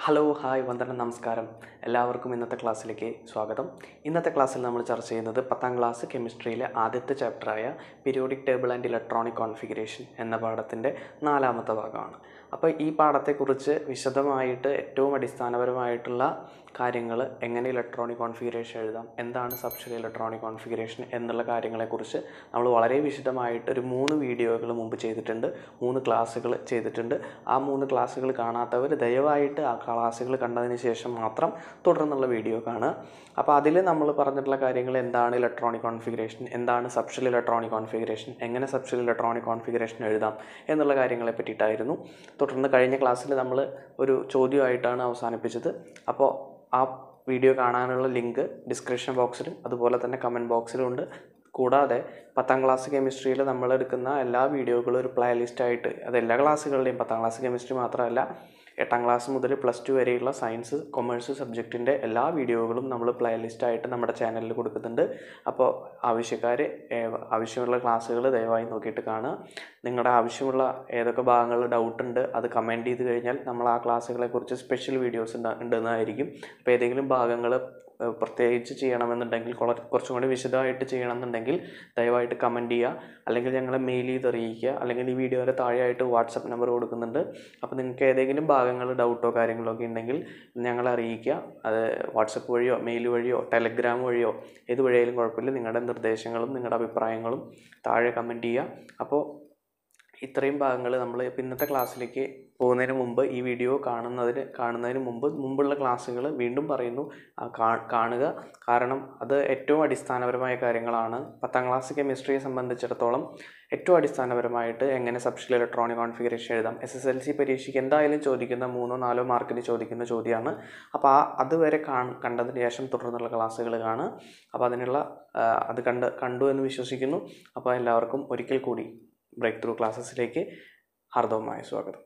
hello hi വന്ദനം നമസ്കാരം എല്ലാവർക്കും ഇന്നത്തെ ക്ലാസ്സിലേക്ക് സ്വാഗതം ഇന്നത്തെ ക്ലാസ്സിൽ നമ്മൾ ചർച്ച ചെയ്യുന്നത് പത്താം ക്ലാസ് കെമിസ്ട്രിയിലെ ആദ്യത്തെ ചാപ്റ്ററായ periodic table and electronic configuration എന്ന പാഠത്തിൻ്റെ നാലാമത്തെ ഭാഗമാണ് അപ്പോൾ ഈ പാഠത്തെക്കുറിച്ച് വിശദമായിട്ട് ഏറ്റവും അടിസ്ഥാനപരമായിട്ടുള്ള കാര്യങ്ങൾ എങ്ങനെ ഇലക്ട്രോണിക് കോൺഫിഗറേഷൻ എഴുതാം എന്താണ് സബ്ഷൽ ഇലക്ട്രോണിക് കോൺഫിഗറേഷൻ എന്നുള്ള കാര്യങ്ങളെക്കുറിച്ച് നമ്മൾ വളരെ വിശദമായിട്ട് ഒരു മൂന്ന് വീഡിയോകൾ മുമ്പ് ചെയ്തിട്ടുണ്ട് മൂന്ന് ക്ലാസ്സുകൾ ചെയ്തിട്ടുണ്ട് ആ മൂന്ന് ക്ലാസ്സുകൾ കാണാത്തവർ ദയവായിട്ട് ആ ക്ലാസ്സുകൾ കണ്ടതിന് ശേഷം മാത്രം തുടർന്നുള്ള വീഡിയോ കാണുക അപ്പോൾ അതിൽ നമ്മൾ പറഞ്ഞിട്ടുള്ള കാര്യങ്ങൾ എന്താണ് ഇലക്ട്രോണിക് കോൺഫിഗറേഷൻ എന്താണ് സബ്ഷൽ ഇലക്ട്രോണിക് കോൺഫിഗറേഷൻ എങ്ങനെ സബ്ഷൽ ഇലക്ട്രോണിക് കോൺഫിഗറേഷൻ എഴുതാം എന്നുള്ള കാര്യങ്ങളെ പറ്റിയിട്ടായിരുന്നു തുടർന്ന് കഴിഞ്ഞ ക്ലാസ്സിൽ നമ്മൾ ഒരു ചോദ്യമായിട്ടാണ് അവസാനിപ്പിച്ചത് അപ്പോൾ ആ വീഡിയോ കാണാനുള്ള ലിങ്ക് ഡിസ്ക്രിപ്ഷൻ ബോക്സിലും അതുപോലെ തന്നെ കമൻറ്റ് ബോക്സിലും ഉണ്ട് കൂടാതെ പത്താം ക്ലാസ് കെമിസ്ട്രിയിൽ നമ്മൾ എടുക്കുന്ന എല്ലാ വീഡിയോകളും ഒരു പ്ലേ ലിസ്റ്റായിട്ട് അത് എല്ലാ ക്ലാസ്സുകളുടെയും പത്താം ക്ലാസ് കെമിസ്ട്രി മാത്രമല്ല എട്ടാം ക്ലാസ് മുതൽ പ്ലസ് ടു വരെയുള്ള സയൻസ് കൊമേഴ്സ് സബ്ജക്റ്റിൻ്റെ എല്ലാ വീഡിയോകളും നമ്മൾ പ്ലേ ലിസ്റ്റായിട്ട് നമ്മുടെ ചാനലിൽ കൊടുക്കുന്നുണ്ട് അപ്പോൾ ആവശ്യക്കാർ ആവശ്യമുള്ള ക്ലാസ്സുകൾ ദയവായി നോക്കിയിട്ട് കാണുക നിങ്ങളുടെ ആവശ്യമുള്ള ഏതൊക്കെ ഭാഗങ്ങൾ ഡൗട്ട് ഉണ്ട് അത് കമൻറ്റ് ചെയ്ത് കഴിഞ്ഞാൽ നമ്മൾ ആ ക്ലാസ്സുകളെക്കുറിച്ച് സ്പെഷ്യൽ വീഡിയോസ് ഉണ്ടെന്നായിരിക്കും അപ്പോൾ ഏതെങ്കിലും ഭാഗങ്ങൾ പ്രത്യേകിച്ച് ചെയ്യണമെന്നുണ്ടെങ്കിൽ കുറ- കുറച്ചും കൂടി വിശദമായിട്ട് ചെയ്യണമെന്നുണ്ടെങ്കിൽ ദയവായിട്ട് കമൻറ്റ് ചെയ്യുക അല്ലെങ്കിൽ ഞങ്ങളെ മെയിൽ ചെയ്ത് അറിയിക്കുക അല്ലെങ്കിൽ ഈ വീഡിയോയുടെ താഴെയായിട്ട് വാട്സപ്പ് നമ്പർ കൊടുക്കുന്നുണ്ട് അപ്പോൾ നിങ്ങൾക്ക് ഏതെങ്കിലും ഭാഗങ്ങൾ ഡൗട്ടോ കാര്യങ്ങളോ ഒക്കെ ഉണ്ടെങ്കിൽ ഞങ്ങളെ അറിയിക്കുക അത് വാട്സപ്പ് വഴിയോ മെയിൽ വഴിയോ ടെലഗ്രാം വഴിയോ ഏത് വഴിയായാലും കുഴപ്പമില്ല നിങ്ങളുടെ നിർദ്ദേശങ്ങളും നിങ്ങളുടെ അഭിപ്രായങ്ങളും താഴെ കമൻറ്റ് ചെയ്യുക അപ്പോൾ ഇത്രയും ഭാഗങ്ങൾ നമ്മൾ ഇപ്പം ഇന്നത്തെ ക്ലാസ്സിലേക്ക് പോകുന്നതിന് മുമ്പ് ഈ വീഡിയോ കാണുന്നതിന് കാണുന്നതിന് മുമ്പ് മുമ്പുള്ള ക്ലാസ്സുകൾ വീണ്ടും പറയുന്നു ആ കാ- കാണുക കാരണം അത് ഏറ്റവും അടിസ്ഥാനപരമായ കാര്യങ്ങളാണ് പത്താം ക്ലാസ് കെമിസ്ട്രിയെ സംബന്ധിച്ചിടത്തോളം ഏറ്റവും അടിസ്ഥാനപരമായിട്ട് എങ്ങനെ സബ്ഷൽ ഇലക്ട്രോണിക് കോൺഫിഗറേഷൻ എഴുതാം എസ് എസ് എൽ സി പരീക്ഷയ്ക്ക് എന്തായാലും ചോദിക്കുന്ന മൂന്നോ നാലോ മാർക്കിന് ചോദിക്കുന്ന ചോദ്യമാണ് അപ്പോൾ ആ അതുവരെ കാണ് കണ്ടതിന് ശേഷം തുടർന്നുള്ള ക്ലാസ്സുകൾ കാണുക അപ്പോൾ അതിനുള്ള ആ, അത് കണ്ട് കണ്ടു എന്ന് വിശ്വസിക്കുന്നു അപ്പോൾ എല്ലാവർക്കും ഒരിക്കൽ കൂടി ബ്രേക്ക് ത്രൂ ക്ലാസ്സസിലേക്ക് ഹാർദവമായ സ്വാഗതം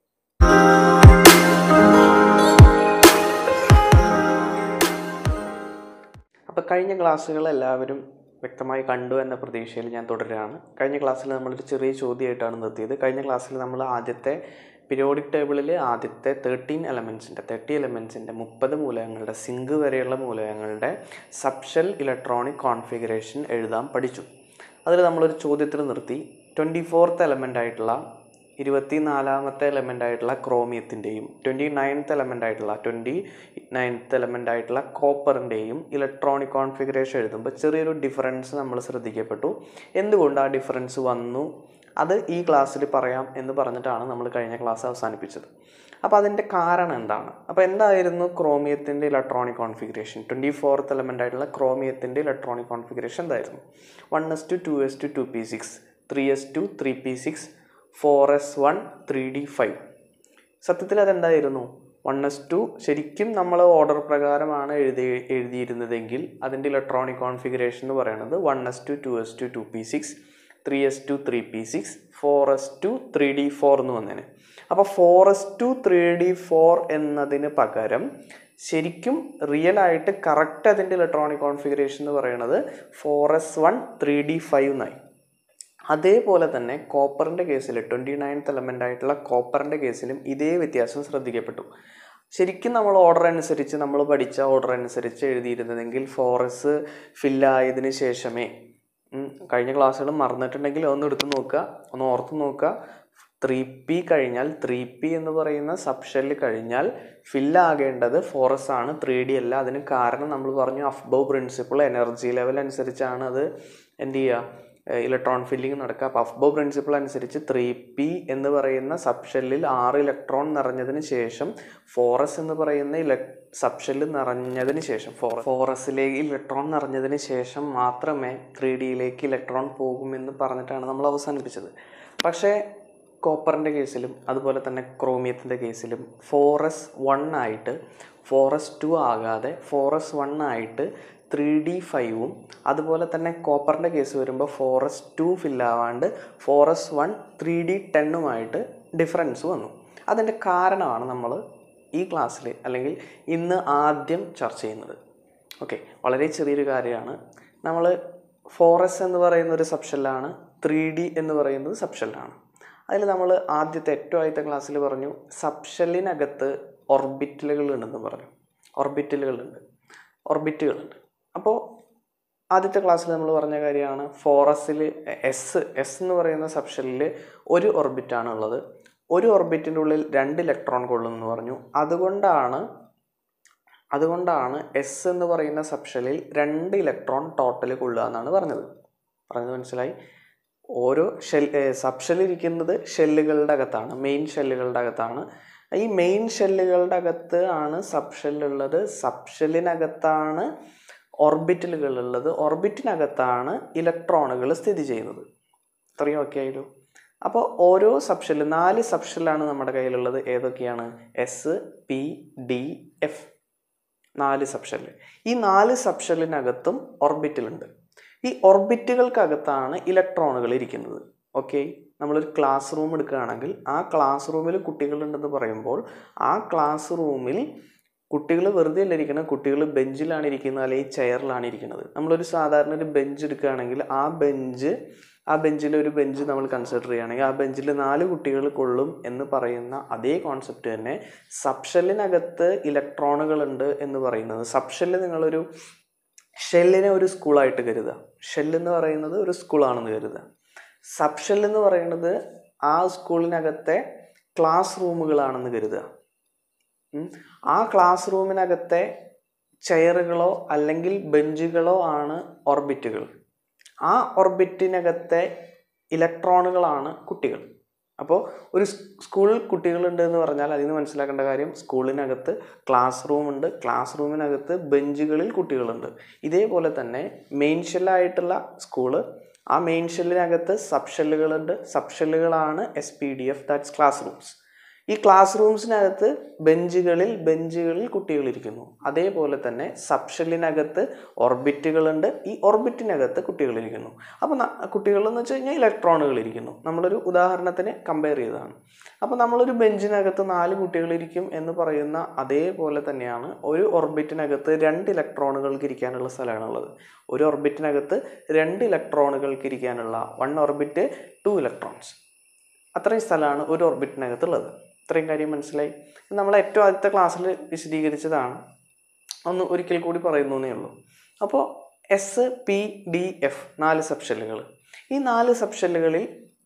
അപ്പോൾ കഴിഞ്ഞ ക്ലാസ്സുകൾ എല്ലാവരും വ്യക്തമായി കണ്ടു എന്ന പ്രതീക്ഷയിൽ ഞാൻ തുടരുകയാണ് കഴിഞ്ഞ ക്ലാസ്സിൽ നമ്മളൊരു ചെറിയ ചോദ്യമായിട്ടാണ് നിർത്തിയത് കഴിഞ്ഞ ക്ലാസ്സിൽ നമ്മൾ ആദ്യത്തെ പീരിയോഡിക് ടേബിളിൽ ആദ്യത്തെ തേർട്ടീൻ എലമെൻസിൻ്റെ തേർട്ടി എലമെൻസിൻ്റെ മുപ്പത് മൂലകങ്ങളുടെ സിങ്ക് വരെയുള്ള മൂലകങ്ങളുടെ സബ്ഷൽ ഇലക്ട്രോണിക് കോൺഫിഗറേഷൻ എഴുതാൻ പഠിച്ചു അതിൽ നമ്മളൊരു ചോദ്യത്തിൽ നിർത്തി ട്വൻറ്റി ഫോർത്ത് എലമെൻ്റ് ആയിട്ടുള്ള ഇരുപത്തി നാലാമത്തെ എലമെൻ്റ് ആയിട്ടുള്ള ക്രോമിയത്തിൻ്റെയും ട്വൻറ്റി നയൻത്ത് എലമെൻ്റ് ആയിട്ടുള്ള ട്വൻറ്റി നയൻത്ത് എലമെൻ്റ് ആയിട്ടുള്ള കോപ്പറിൻ്റെയും ഇലക്ട്രോണിക് കോൺഫിഗറേഷൻ എഴുതുമ്പോൾ ചെറിയൊരു ഡിഫറൻസ് നമ്മൾ ശ്രദ്ധിക്കപ്പെട്ടു എന്തുകൊണ്ട് ആ ഡിഫറൻസ് വന്നു അത് ഈ ക്ലാസ്സിൽ പറയാം എന്ന് പറഞ്ഞിട്ടാണ് നമ്മൾ കഴിഞ്ഞ ക്ലാസ് അവസാനിപ്പിച്ചത് അപ്പോൾ അതിൻ്റെ കാരണം എന്താണ് അപ്പോൾ എന്തായിരുന്നു ക്രോമിയത്തിൻ്റെ electronic configuration twenty fourth element ആയിട്ടുള്ള ക്രോമിയത്തിൻ്റെ ഇലക്ട്രോണിക് കോൺഫിഗറേഷൻ എന്തായിരുന്നു one s two two s two two p six three s two three p six four s one three d five സത്യത്തിൽ അതെന്തായിരുന്നു വൺ എസ് ടു ശരിക്കും നമ്മൾ order പ്രകാരമാണ് എഴുതി എഴുതിയിരുന്നതെങ്കിൽ അതിൻ്റെ ഇലക്ട്രോണിക് കോൺഫിഗറേഷൻ എന്ന് പറയുന്നത് one s two two s two two p six three s two three p six four s two three d four എന്ന് വന്നേനെ അപ്പോൾ four s two three d four എന്നതിന് പകരം ശരിക്കും റിയൽ ആയിട്ട് കറക്റ്റ് അതിൻ്റെ ഇലക്ട്രോണിക് കോൺഫിഗറേഷൻ എന്ന് പറയുന്നത് four s one three d five എന്നായി അതേപോലെ തന്നെ കോപ്പറിൻ്റെ കേസിൽ ട്വൻറ്റി നയൻത്ത് എലമെൻ്റ് ആയിട്ടുള്ള കോപ്പറിൻ്റെ കേസിലും ഇതേ വ്യത്യാസം ശ്രദ്ധിക്കപ്പെട്ടു ശരിക്കും നമ്മൾ ഓർഡർ അനുസരിച്ച് നമ്മൾ പഠിച്ച ഓർഡർ അനുസരിച്ച് എഴുതിയിരുന്നതെങ്കിൽ ഫോറസ് ഫില്ലായതിന് ശേഷമേ ഉം, കഴിഞ്ഞ ക്ലാസ്സുകൾ മറന്നിട്ടുണ്ടെങ്കിൽ ഒന്ന് എടുത്ത് നോക്കുക ഒന്ന് ഓർത്ത് നോക്കുക ത്രീ പി കഴിഞ്ഞാൽ ത്രീ പി എന്ന് പറയുന്ന സബ്ഷെല്ല് കഴിഞ്ഞാൽ ഫില്ലാകേണ്ടത് ഫോറസ് ആണ് ത്രീ ഡി അല്ല അതിന് കാരണം നമ്മൾ പറഞ്ഞു അഫ്ബോ പ്രിൻസിപ്പിൾ എനർജി ലെവൽ അനുസരിച്ചാണ് അത് എന്ത് ചെയ്യുക ഇലക്ട്രോൺ ഫില്ലിംഗ് നടക്കുക അപ്പോൾ അഫ്ബോ പ്രിൻസിപ്പിൾ അനുസരിച്ച് ത്രീ പി എന്ന് പറയുന്ന സബ്ഷെല്ലിൽ ആറ് ഇലക്ട്രോൺ നിറഞ്ഞതിന് ശേഷം ഫോറസ് എന്ന് പറയുന്ന ഇല സബ്ഷെല്ല് നിറഞ്ഞതിന് ശേഷം ഫോറ ഫോറസിലേക്ക് ഇലക്ട്രോൺ നിറഞ്ഞതിന് ശേഷം മാത്രമേ ത്രീ ഡിയിലേക്ക് ഇലക്ട്രോൺ പോകുമെന്ന് പറഞ്ഞിട്ടാണ് നമ്മൾ അവസാനിപ്പിച്ചത് പക്ഷേ കോപ്പറിൻ്റെ കേസിലും അതുപോലെ തന്നെ ക്രോമിയത്തിൻ്റെ കേസിലും ഫോറസ് വൺ ആയിട്ട് ഫോറസ് ടു ആകാതെ ഫോറസ് വൺ ആയിട്ട് ത്രീ ഡി ഫൈവും അതുപോലെ തന്നെ കോപ്പറിൻ്റെ കേസ് വരുമ്പോൾ ഫോറസ് ടു ഫില്ലാവാണ്ട് ഫോറസ് വൺ ത്രീ ഡി ടെന്നുമായിട്ട് ഡിഫറൻസ് വന്നു അതിൻ്റെ കാരണമാണ് നമ്മൾ ഈ ക്ലാസ്സിൽ അല്ലെങ്കിൽ ഇന്ന് ആദ്യം ചർച്ച ചെയ്യുന്നത് ഓക്കെ വളരെ ചെറിയൊരു കാര്യമാണ് നമ്മൾ ഫോറസ് എന്ന് പറയുന്ന ഒരു സബ്ഷെല്ലാണ് ത്രീ ഡി എന്ന് പറയുന്നത് സബ്ഷെല്ലാണ് അതിൽ നമ്മൾ ആദ്യത്തെ ഏറ്റവും ആദ്യത്തെ ക്ലാസ്സിൽ പറഞ്ഞു സബ്ഷെല്ലിനകത്ത് ഓർബിറ്റലുകളുണ്ടെന്ന് പറഞ്ഞു ഓർബിറ്റലുകളുണ്ട് ഓർബിറ്റുകളുണ്ട് അപ്പോൾ ആദ്യത്തെ ക്ലാസ്സിൽ നമ്മൾ പറഞ്ഞ കാര്യമാണ് ഫോറസിൽ എസ് എസ് എന്ന് പറയുന്ന സബ്ഷനിൽ ഒരു ഓർബിറ്റാണ് ഉള്ളത് ഒരു ഓർബിറ്റിൻ്റെ ഉള്ളിൽ രണ്ട് ഇലക്ട്രോൺ കൊള്ളും എന്ന് പറഞ്ഞു അതുകൊണ്ടാണ് അതുകൊണ്ടാണ് എസ് എന്ന് പറയുന്ന സബ്ഷനിൽ രണ്ട് ഇലക്ട്രോൺ ടോട്ടൽ കൊള്ളുക എന്നാണ് പറഞ്ഞത് പറഞ്ഞത് മനസ്സിലായി ഓരോ ഷെൽ സബ്ഷെല്ലിരിക്കുന്നത് ഷെല്ലുകളുടെ അകത്താണ് മെയിൻ ഷെല്ലുകളുടെ അകത്താണ് ഈ മെയിൻ ഷെല്ലുകളുടെ അകത്ത് ആണ് സബ്ഷെല്ലുള്ളത് സബ്ഷെല്ലിനകത്താണ് ഓർബിറ്റലുകൾ ഉള്ളത് ഓർബിറ്റിനകത്താണ് ഇലക്ട്രോണുകൾ സ്ഥിതി ചെയ്യുന്നത് ഇത്രയും ഓക്കെ ആയല്ലോ അപ്പോൾ ഓരോ സബ്ഷെല്ല് നാല് സബ്ഷെല്ലാണ് നമ്മുടെ കയ്യിലുള്ളത് ഏതൊക്കെയാണ് എസ് പി ഡി എഫ് നാല് സബ്ഷെല്ല് ഈ നാല് സബ്ഷെല്ലിനകത്തും ഓർബിറ്റലുണ്ട് ഈ ഓർബിറ്റുകൾക്കകത്താണ് ഇലക്ട്രോണുകൾ ഇരിക്കുന്നത് ഓക്കെ നമ്മളൊരു ക്ലാസ് റൂം എടുക്കുകയാണെങ്കിൽ ആ ക്ലാസ് റൂമിൽ കുട്ടികളുണ്ടെന്ന് പറയുമ്പോൾ ആ ക്ലാസ് റൂമിൽ കുട്ടികൾ വെറുതെ അല്ല ഇരിക്കുന്നത് കുട്ടികൾ ബെഞ്ചിലാണ് ഇരിക്കുന്നത് അല്ലെങ്കിൽ ചെയറിലാണ് ഇരിക്കുന്നത് നമ്മളൊരു സാധാരണ ഒരു ബെഞ്ച് എടുക്കുകയാണെങ്കിൽ ആ ബെഞ്ച് ആ ബെഞ്ചിൽ ഒരു ബെഞ്ച് നമ്മൾ കൺസിഡർ ചെയ്യുകയാണെങ്കിൽ ആ ബെഞ്ചിൽ നാല് കുട്ടികൾ കൊള്ളും എന്ന് പറയുന്ന അതേ കോൺസെപ്റ്റ് തന്നെ സബ്ഷെല്ലിനകത്ത് ഇലക്ട്രോണുകളുണ്ട് എന്ന് പറയുന്നത് സബ്ഷെല്ല് നിങ്ങളൊരു ഷെല്ലിനെ ഒരു സ്കൂളായിട്ട് കരുതുക ഷെല്ല് എന്ന് പറയുന്നത് ഒരു സ്കൂളാണെന്ന് കരുതുക സബ്ഷെല്ല് എന്ന് പറയുന്നത് ആ സ്കൂളിനകത്തെ ക്ലാസ് റൂമുകളാണെന്ന് കരുതുക ആ ക്ലാസ് റൂമിനകത്തെ ചെയറുകളോ അല്ലെങ്കിൽ ബെഞ്ചുകളോ ആണ് ഓർബിറ്റുകൾ ആ ഓർബിറ്റിനകത്തെ ഇലക്ട്രോണുകളാണ് കുട്ടികൾ അപ്പോൾ ഒരു സ്കൂളിൽ കുട്ടികളുണ്ട് എന്ന് പറഞ്ഞാൽ അതിന് മനസ്സിലാക്കേണ്ട കാര്യം സ്കൂളിനകത്ത് ക്ലാസ് റൂമുണ്ട് ക്ലാസ് റൂമിനകത്ത് ബെഞ്ചുകളിൽ കുട്ടികളുണ്ട് ഇതേപോലെ തന്നെ മെയിൻ ഷെല്ലായിട്ടുള്ള സ്കൂള് ആ മെയിൻ ഷെല്ലിനകത്ത് സബ് ഷെല്ലുകളുണ്ട് സബ് ഷെല്ലുകളാണ് s p d f that's class rooms ഈ ക്ലാസ് റൂംസിനകത്ത് ബെഞ്ചുകളിൽ ബെഞ്ചുകളിൽ കുട്ടികൾ ഇരിക്കുന്നു അതേപോലെ തന്നെ സബ്ഷെല്ലിനകത്ത് ഓർബിറ്റുകളുണ്ട് ഈ ഓർബിറ്റിനകത്ത് കുട്ടികൾ ഇരിക്കുന്നു അപ്പോൾ കുട്ടികൾ എന്ന് വെച്ച് കഴിഞ്ഞാൽ ഇലക്ട്രോണുകൾ ഇരിക്കുന്നു നമ്മളൊരു ഉദാഹരണത്തിന് കമ്പയർ ചെയ്തതാണ് അപ്പോൾ നമ്മളൊരു ബെഞ്ചിനകത്ത് നാല് കുട്ടികൾ ഇരിക്കും എന്ന് പറയുന്ന അതേപോലെ തന്നെയാണ് ഒരു ഓർബിറ്റിനകത്ത് രണ്ട് ഇലക്ട്രോണുകൾക്ക് ഇരിക്കാനുള്ള സ്ഥലമാണുള്ളത് ഒരു ഓർബിറ്റിനകത്ത് രണ്ട് ഇലക്ട്രോണുകൾക്ക് ഇരിക്കാനുള്ള വൺ ഓർബിറ്റ് ടു ഇലക്ട്രോൺസ് അത്രയും സ്ഥലമാണ് ഒരു ഓർബിറ്റിനകത്തുള്ളത് ഇത്രയും കാര്യം മനസ്സിലായി നമ്മൾ ഏറ്റവും ആദ്യത്തെ ക്ലാസ്സിൽ വിശദീകരിച്ചതാണ് ഒന്ന് ഒരിക്കൽ കൂടി പറയുന്നേ ഉള്ളൂ അപ്പോൾ എസ് പി ഡി എഫ് നാല് സബ്ഷെല്ലുകൾ ഈ നാല് സബ്ഷെല്ലുകളിൽ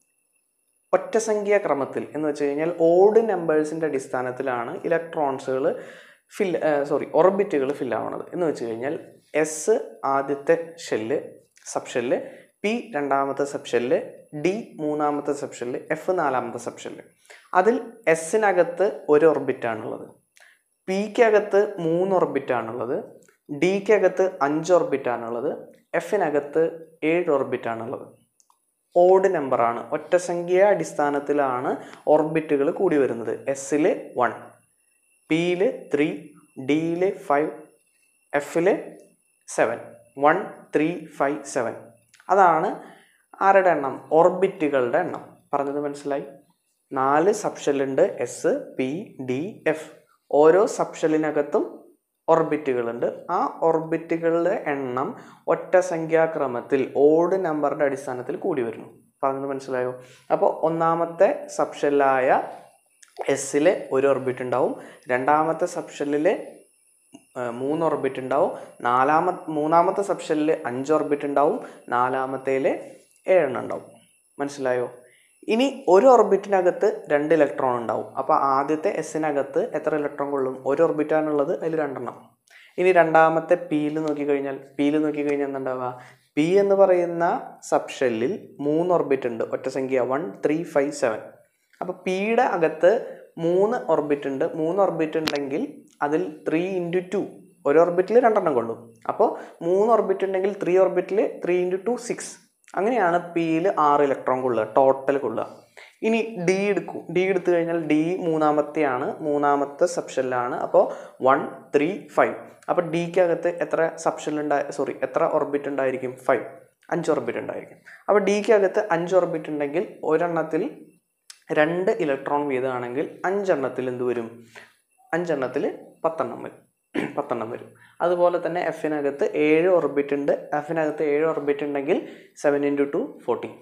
ഒറ്റസംഖ്യാ ക്രമത്തിൽ എന്ന് വെച്ച് കഴിഞ്ഞാൽ ഓഡ് നമ്പേഴ്സിൻ്റെ അടിസ്ഥാനത്തിലാണ് ഇലക്ട്രോൺസുകൾ ഫിൽ സോറി ഓർബിറ്റുകൾ ഫിൽ ആവണത് എന്ന് വെച്ച് കഴിഞ്ഞാൽ എസ് ആദ്യത്തെ ഷെല്ല് സബ്ഷെല്ല് പി രണ്ടാമത്തെ സബ്ഷെല്ല് ഡി മൂന്നാമത്തെ സബ്ഷെല്ല് എഫ് നാലാമത്തെ സബ്ഷെല്ല് അതിൽ എസിനകത്ത് ഒരു ഓർബിറ്റാണുള്ളത് പിക്കകത്ത് മൂന്ന് ഓർബിറ്റാണുള്ളത് ഡിക്കകത്ത് അഞ്ച് ഓർബിറ്റാണുള്ളത് എഫിനകത്ത് ഏഴ് ഓർബിറ്റാണുള്ളത് ഓഡ് നമ്പറാണ് ഒറ്റസംഖ്യ അടിസ്ഥാനത്തിലാണ് ഓർബിറ്റുകൾ കൂടി വരുന്നത് എസ്സിൽ വൺ പിയിൽ ത്രീ ഡിയിൽ ഫൈവ് എഫിൽ seven one three five seven അതാണ് ആരുടെ എണ്ണം ഓർബിറ്റുകളുടെ എണ്ണം പറഞ്ഞത് മനസ്സിലായി നാല് സബ്ഷെല്ലുണ്ട് എസ് പി ഡി എഫ് ഓരോ സബ്ഷെല്ലിനകത്തും ഓർബിറ്റുകളുണ്ട് ആ ഓർബിറ്റുകളുടെ എണ്ണം ഒറ്റ സംഖ്യാക്രമത്തിൽ ഓഡ് നമ്പറിൻ്റെ അടിസ്ഥാനത്തിൽ കൂടി വരുന്നു പറഞ്ഞത് മനസ്സിലായോ അപ്പോൾ ഒന്നാമത്തെ സബ്ഷെല്ലായ എസ്സിൽ ഒരു ഓർബിറ്റ് ഉണ്ടാവും രണ്ടാമത്തെ സബ്ഷെല്ലിൽ മൂന്ന് ഓർബിറ്റ് ഉണ്ടാവും നാലാമ മൂന്നാമത്തെ സബ്ഷെല്ലിൽ അഞ്ച് ഓർബിറ്റ് ഉണ്ടാവും നാലാമത്തേൽ ഏഴെണ്ണം ഉണ്ടാവും മനസ്സിലായോ ഇനി ഒരു ഓർബിറ്റിനകത്ത് രണ്ട് ഇലക്ട്രോൺ ഉണ്ടാവും അപ്പോൾ ആദ്യത്തെ എസിനകത്ത് എത്ര ഇലക്ട്രോൺ കൊള്ളും ഒരു ഓർബിറ്റാണുള്ളത് അതിൽ രണ്ടെണ്ണം ഇനി രണ്ടാമത്തെ പിയിൽ നോക്കിക്കഴിഞ്ഞാൽ പിയിൽ നോക്കിക്കഴിഞ്ഞാൽ എന്താണ്ടാവുക പി എന്ന് പറയുന്ന സബ്ഷെല്ലിൽ മൂന്ന് ഓർബിറ്റ് ഉണ്ട് ഒറ്റ സംഖ്യ വൺ ത്രീ ഫൈവ് സെവൻ അപ്പോൾ പിയുടെ അകത്ത് മൂന്ന് ഓർബിറ്റ് ഉണ്ട് മൂന്ന് ഓർബിറ്റ് ഉണ്ടെങ്കിൽ അതിൽ ത്രീ ഇൻറ്റു ടു ഒരു ഓർബിറ്റിൽ രണ്ടെണ്ണം കൊള്ളും അപ്പോൾ മൂന്ന് ഓർബിറ്റ് ഉണ്ടെങ്കിൽ ത്രീ ഓർബിറ്റിൽ ത്രീ ഇൻറ്റു ടു സിക്സ് അങ്ങനെയാണ് പിയിൽ ആറ് ഇലക്ട്രോൺ കൊള്ളുക ടോട്ടൽ കൊള്ളുക ഇനി ഡി എടുക്കും ഡി എടുത്തു കഴിഞ്ഞാൽ ഡി മൂന്നാമത്തെയാണ് മൂന്നാമത്തെ സബ്ഷെല്ലാണ് അപ്പോൾ വൺ ത്രീ ഫൈവ് അപ്പോൾ ഡിക്കകത്ത് എത്ര സബ്ഷെൽ ഉണ്ടായി സോറി എത്ര ഓർബിറ്റ് ഉണ്ടായിരിക്കും ഫൈവ് അഞ്ച് ഓർബിറ്റ് ഉണ്ടായിരിക്കും അപ്പോൾ ഡിക്കകത്ത് അഞ്ച് ഓർബിറ്റ് ഉണ്ടെങ്കിൽ ഒരെണ്ണത്തിൽ രണ്ട് ഇലക്ട്രോൺ വീതമാണെങ്കിൽ അഞ്ചെണ്ണത്തിൽ എന്ത് വരും അഞ്ചെണ്ണത്തിൽ പത്തെണ്ണം വരും പത്തെണ്ണം വരും അതുപോലെ തന്നെ എഫിനകത്ത് ഏഴ് ഓർബിറ്റ് ഉണ്ട് എഫിനകത്ത് ഏഴ് ഓർബിറ്റ് ഉണ്ടെങ്കിൽ seven into two fourteen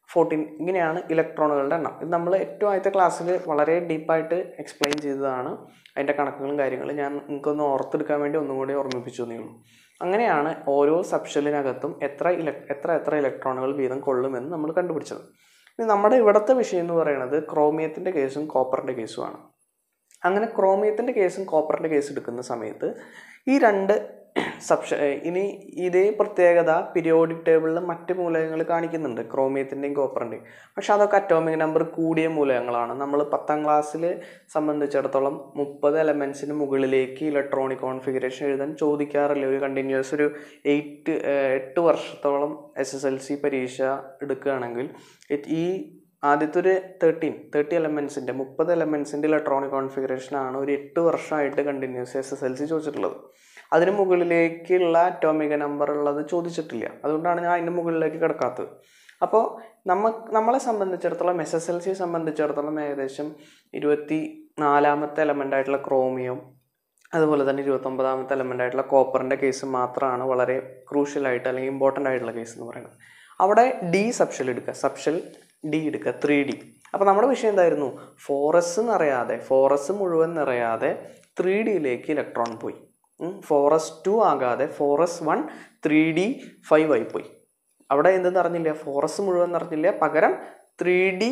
fourteen ഇങ്ങനെയാണ് ഇലക്ട്രോണുകളുടെ എണ്ണം ഇത് നമ്മൾ ഏറ്റവും ആദ്യത്തെ ക്ലാസ്സിൽ വളരെ ഡീപ്പായിട്ട് എക്സ്പ്ലെയിൻ ചെയ്തതാണ് അതിൻ്റെ കണക്കുകളും കാര്യങ്ങളും ഞാൻ നിങ്ങൾക്കൊന്ന് ഓർത്തെടുക്കാൻ വേണ്ടി ഒന്നും കൂടി ഓർമ്മിപ്പിച്ചു എന്നേ ഉള്ളൂ അങ്ങനെയാണ് ഓരോ സബ്ഷെല്ലിനകത്തും എത്ര ഇല എത്ര എത്ര ഇലക്ട്രോണുകൾ വീതം കൊള്ളുമെന്ന് നമ്മൾ കണ്ടുപിടിച്ചത് ഇനി നമ്മുടെ ഇവിടുത്തെ വിഷയം എന്ന് പറയുന്നത് ക്രോമിയത്തിൻ്റെ കേസും കോപ്പറിൻ്റെ കേസുമാണ് അങ്ങനെ ക്രോമിയത്തിൻ്റെ കേസും കോപ്പറിൻ്റെ കേസ് എടുക്കുന്ന സമയത്ത് ഈ രണ്ട് സബ്ഷ ഇനി ഇതേ പ്രത്യേകത പീരിയോഡിക് ടേബിളിൽ മറ്റ് മൂലകങ്ങൾ കാണിക്കുന്നുണ്ട് ക്രോമിയത്തിൻ്റെയും കോപ്പറിൻ്റെയും പക്ഷെ അതൊക്കെ അറ്റോമിക് നമ്പർ കൂടിയ മൂലകങ്ങളാണ് നമ്മൾ പത്താം ക്ലാസ്സിൽ സംബന്ധിച്ചിടത്തോളം മുപ്പത് എലമെൻസിന് മുകളിലേക്ക് ഇലക്ട്രോണിക് കോൺഫിഗറേഷൻ എഴുതാൻ ചോദിക്കാറില്ല ഒരു കണ്ടിന്യൂസ് ഒരു എയ്റ്റ് എട്ട് വർഷത്തോളം എസ് എസ് എൽ സി പരീക്ഷ എടുക്കുകയാണെങ്കിൽ ഈ ആദ്യത്തെ ഒരു തേർട്ടീൻ തേർട്ടി എലമെൻസിൻ്റെ മുപ്പത് എലമെൻസിൻ്റെ ഇലക്ട്രോണിക് കോൺഫിഗറേഷനാണ് ഒരു എട്ട് വർഷമായിട്ട് continuous S S L C ചോദിച്ചിട്ടുള്ളത് അതിന് മുകളിലേക്കുള്ള അറ്റോമിക നമ്പർ ഉള്ളത് ചോദിച്ചിട്ടില്ല അതുകൊണ്ടാണ് ഞാൻ അതിൻ്റെ മുകളിലേക്ക് കിടക്കാത്തത് അപ്പോൾ നമ്മ നമ്മളെ സംബന്ധിച്ചിടത്തോളം എസ് എസ് എൽ സിയെ സംബന്ധിച്ചിടത്തോളം ഏകദേശം ഇരുപത്തി നാലാമത്തെ എലമെൻ്റ് ആയിട്ടുള്ള ക്രോമിയം അതുപോലെ തന്നെ ഇരുപത്തൊമ്പതാമത്തെ എലമെൻ്റ് ആയിട്ടുള്ള കോപ്പറിൻ്റെ കേസ് മാത്രമാണ് വളരെ ക്രൂഷ്യലായിട്ട് അല്ലെങ്കിൽ ഇമ്പോർട്ടൻ്റ് ആയിട്ടുള്ള കേസ് എന്ന് പറയുന്നത് അവിടെ ഡി സബ്ഷൽ എടുക്കുക സബ്ഷൽ ഡി എടുക്കുക ത്രീ ഡി അപ്പോൾ നമ്മുടെ വിഷയം എന്തായിരുന്നു ഫോറസ് നിറയാതെ ഫോറസ് മുഴുവൻ നിറയാതെ ത്രീ ഡിയിലേക്ക് ഇലക്ട്രോൺ പോയി ഫോറസ് ടു ആകാതെ four s one three d five ആയി പോയി അവിടെ എന്തെന്ന് അറിഞ്ഞില്ല ഫോറസ് മുഴുവൻ നിറഞ്ഞില്ല പകരം ത്രീ ഡി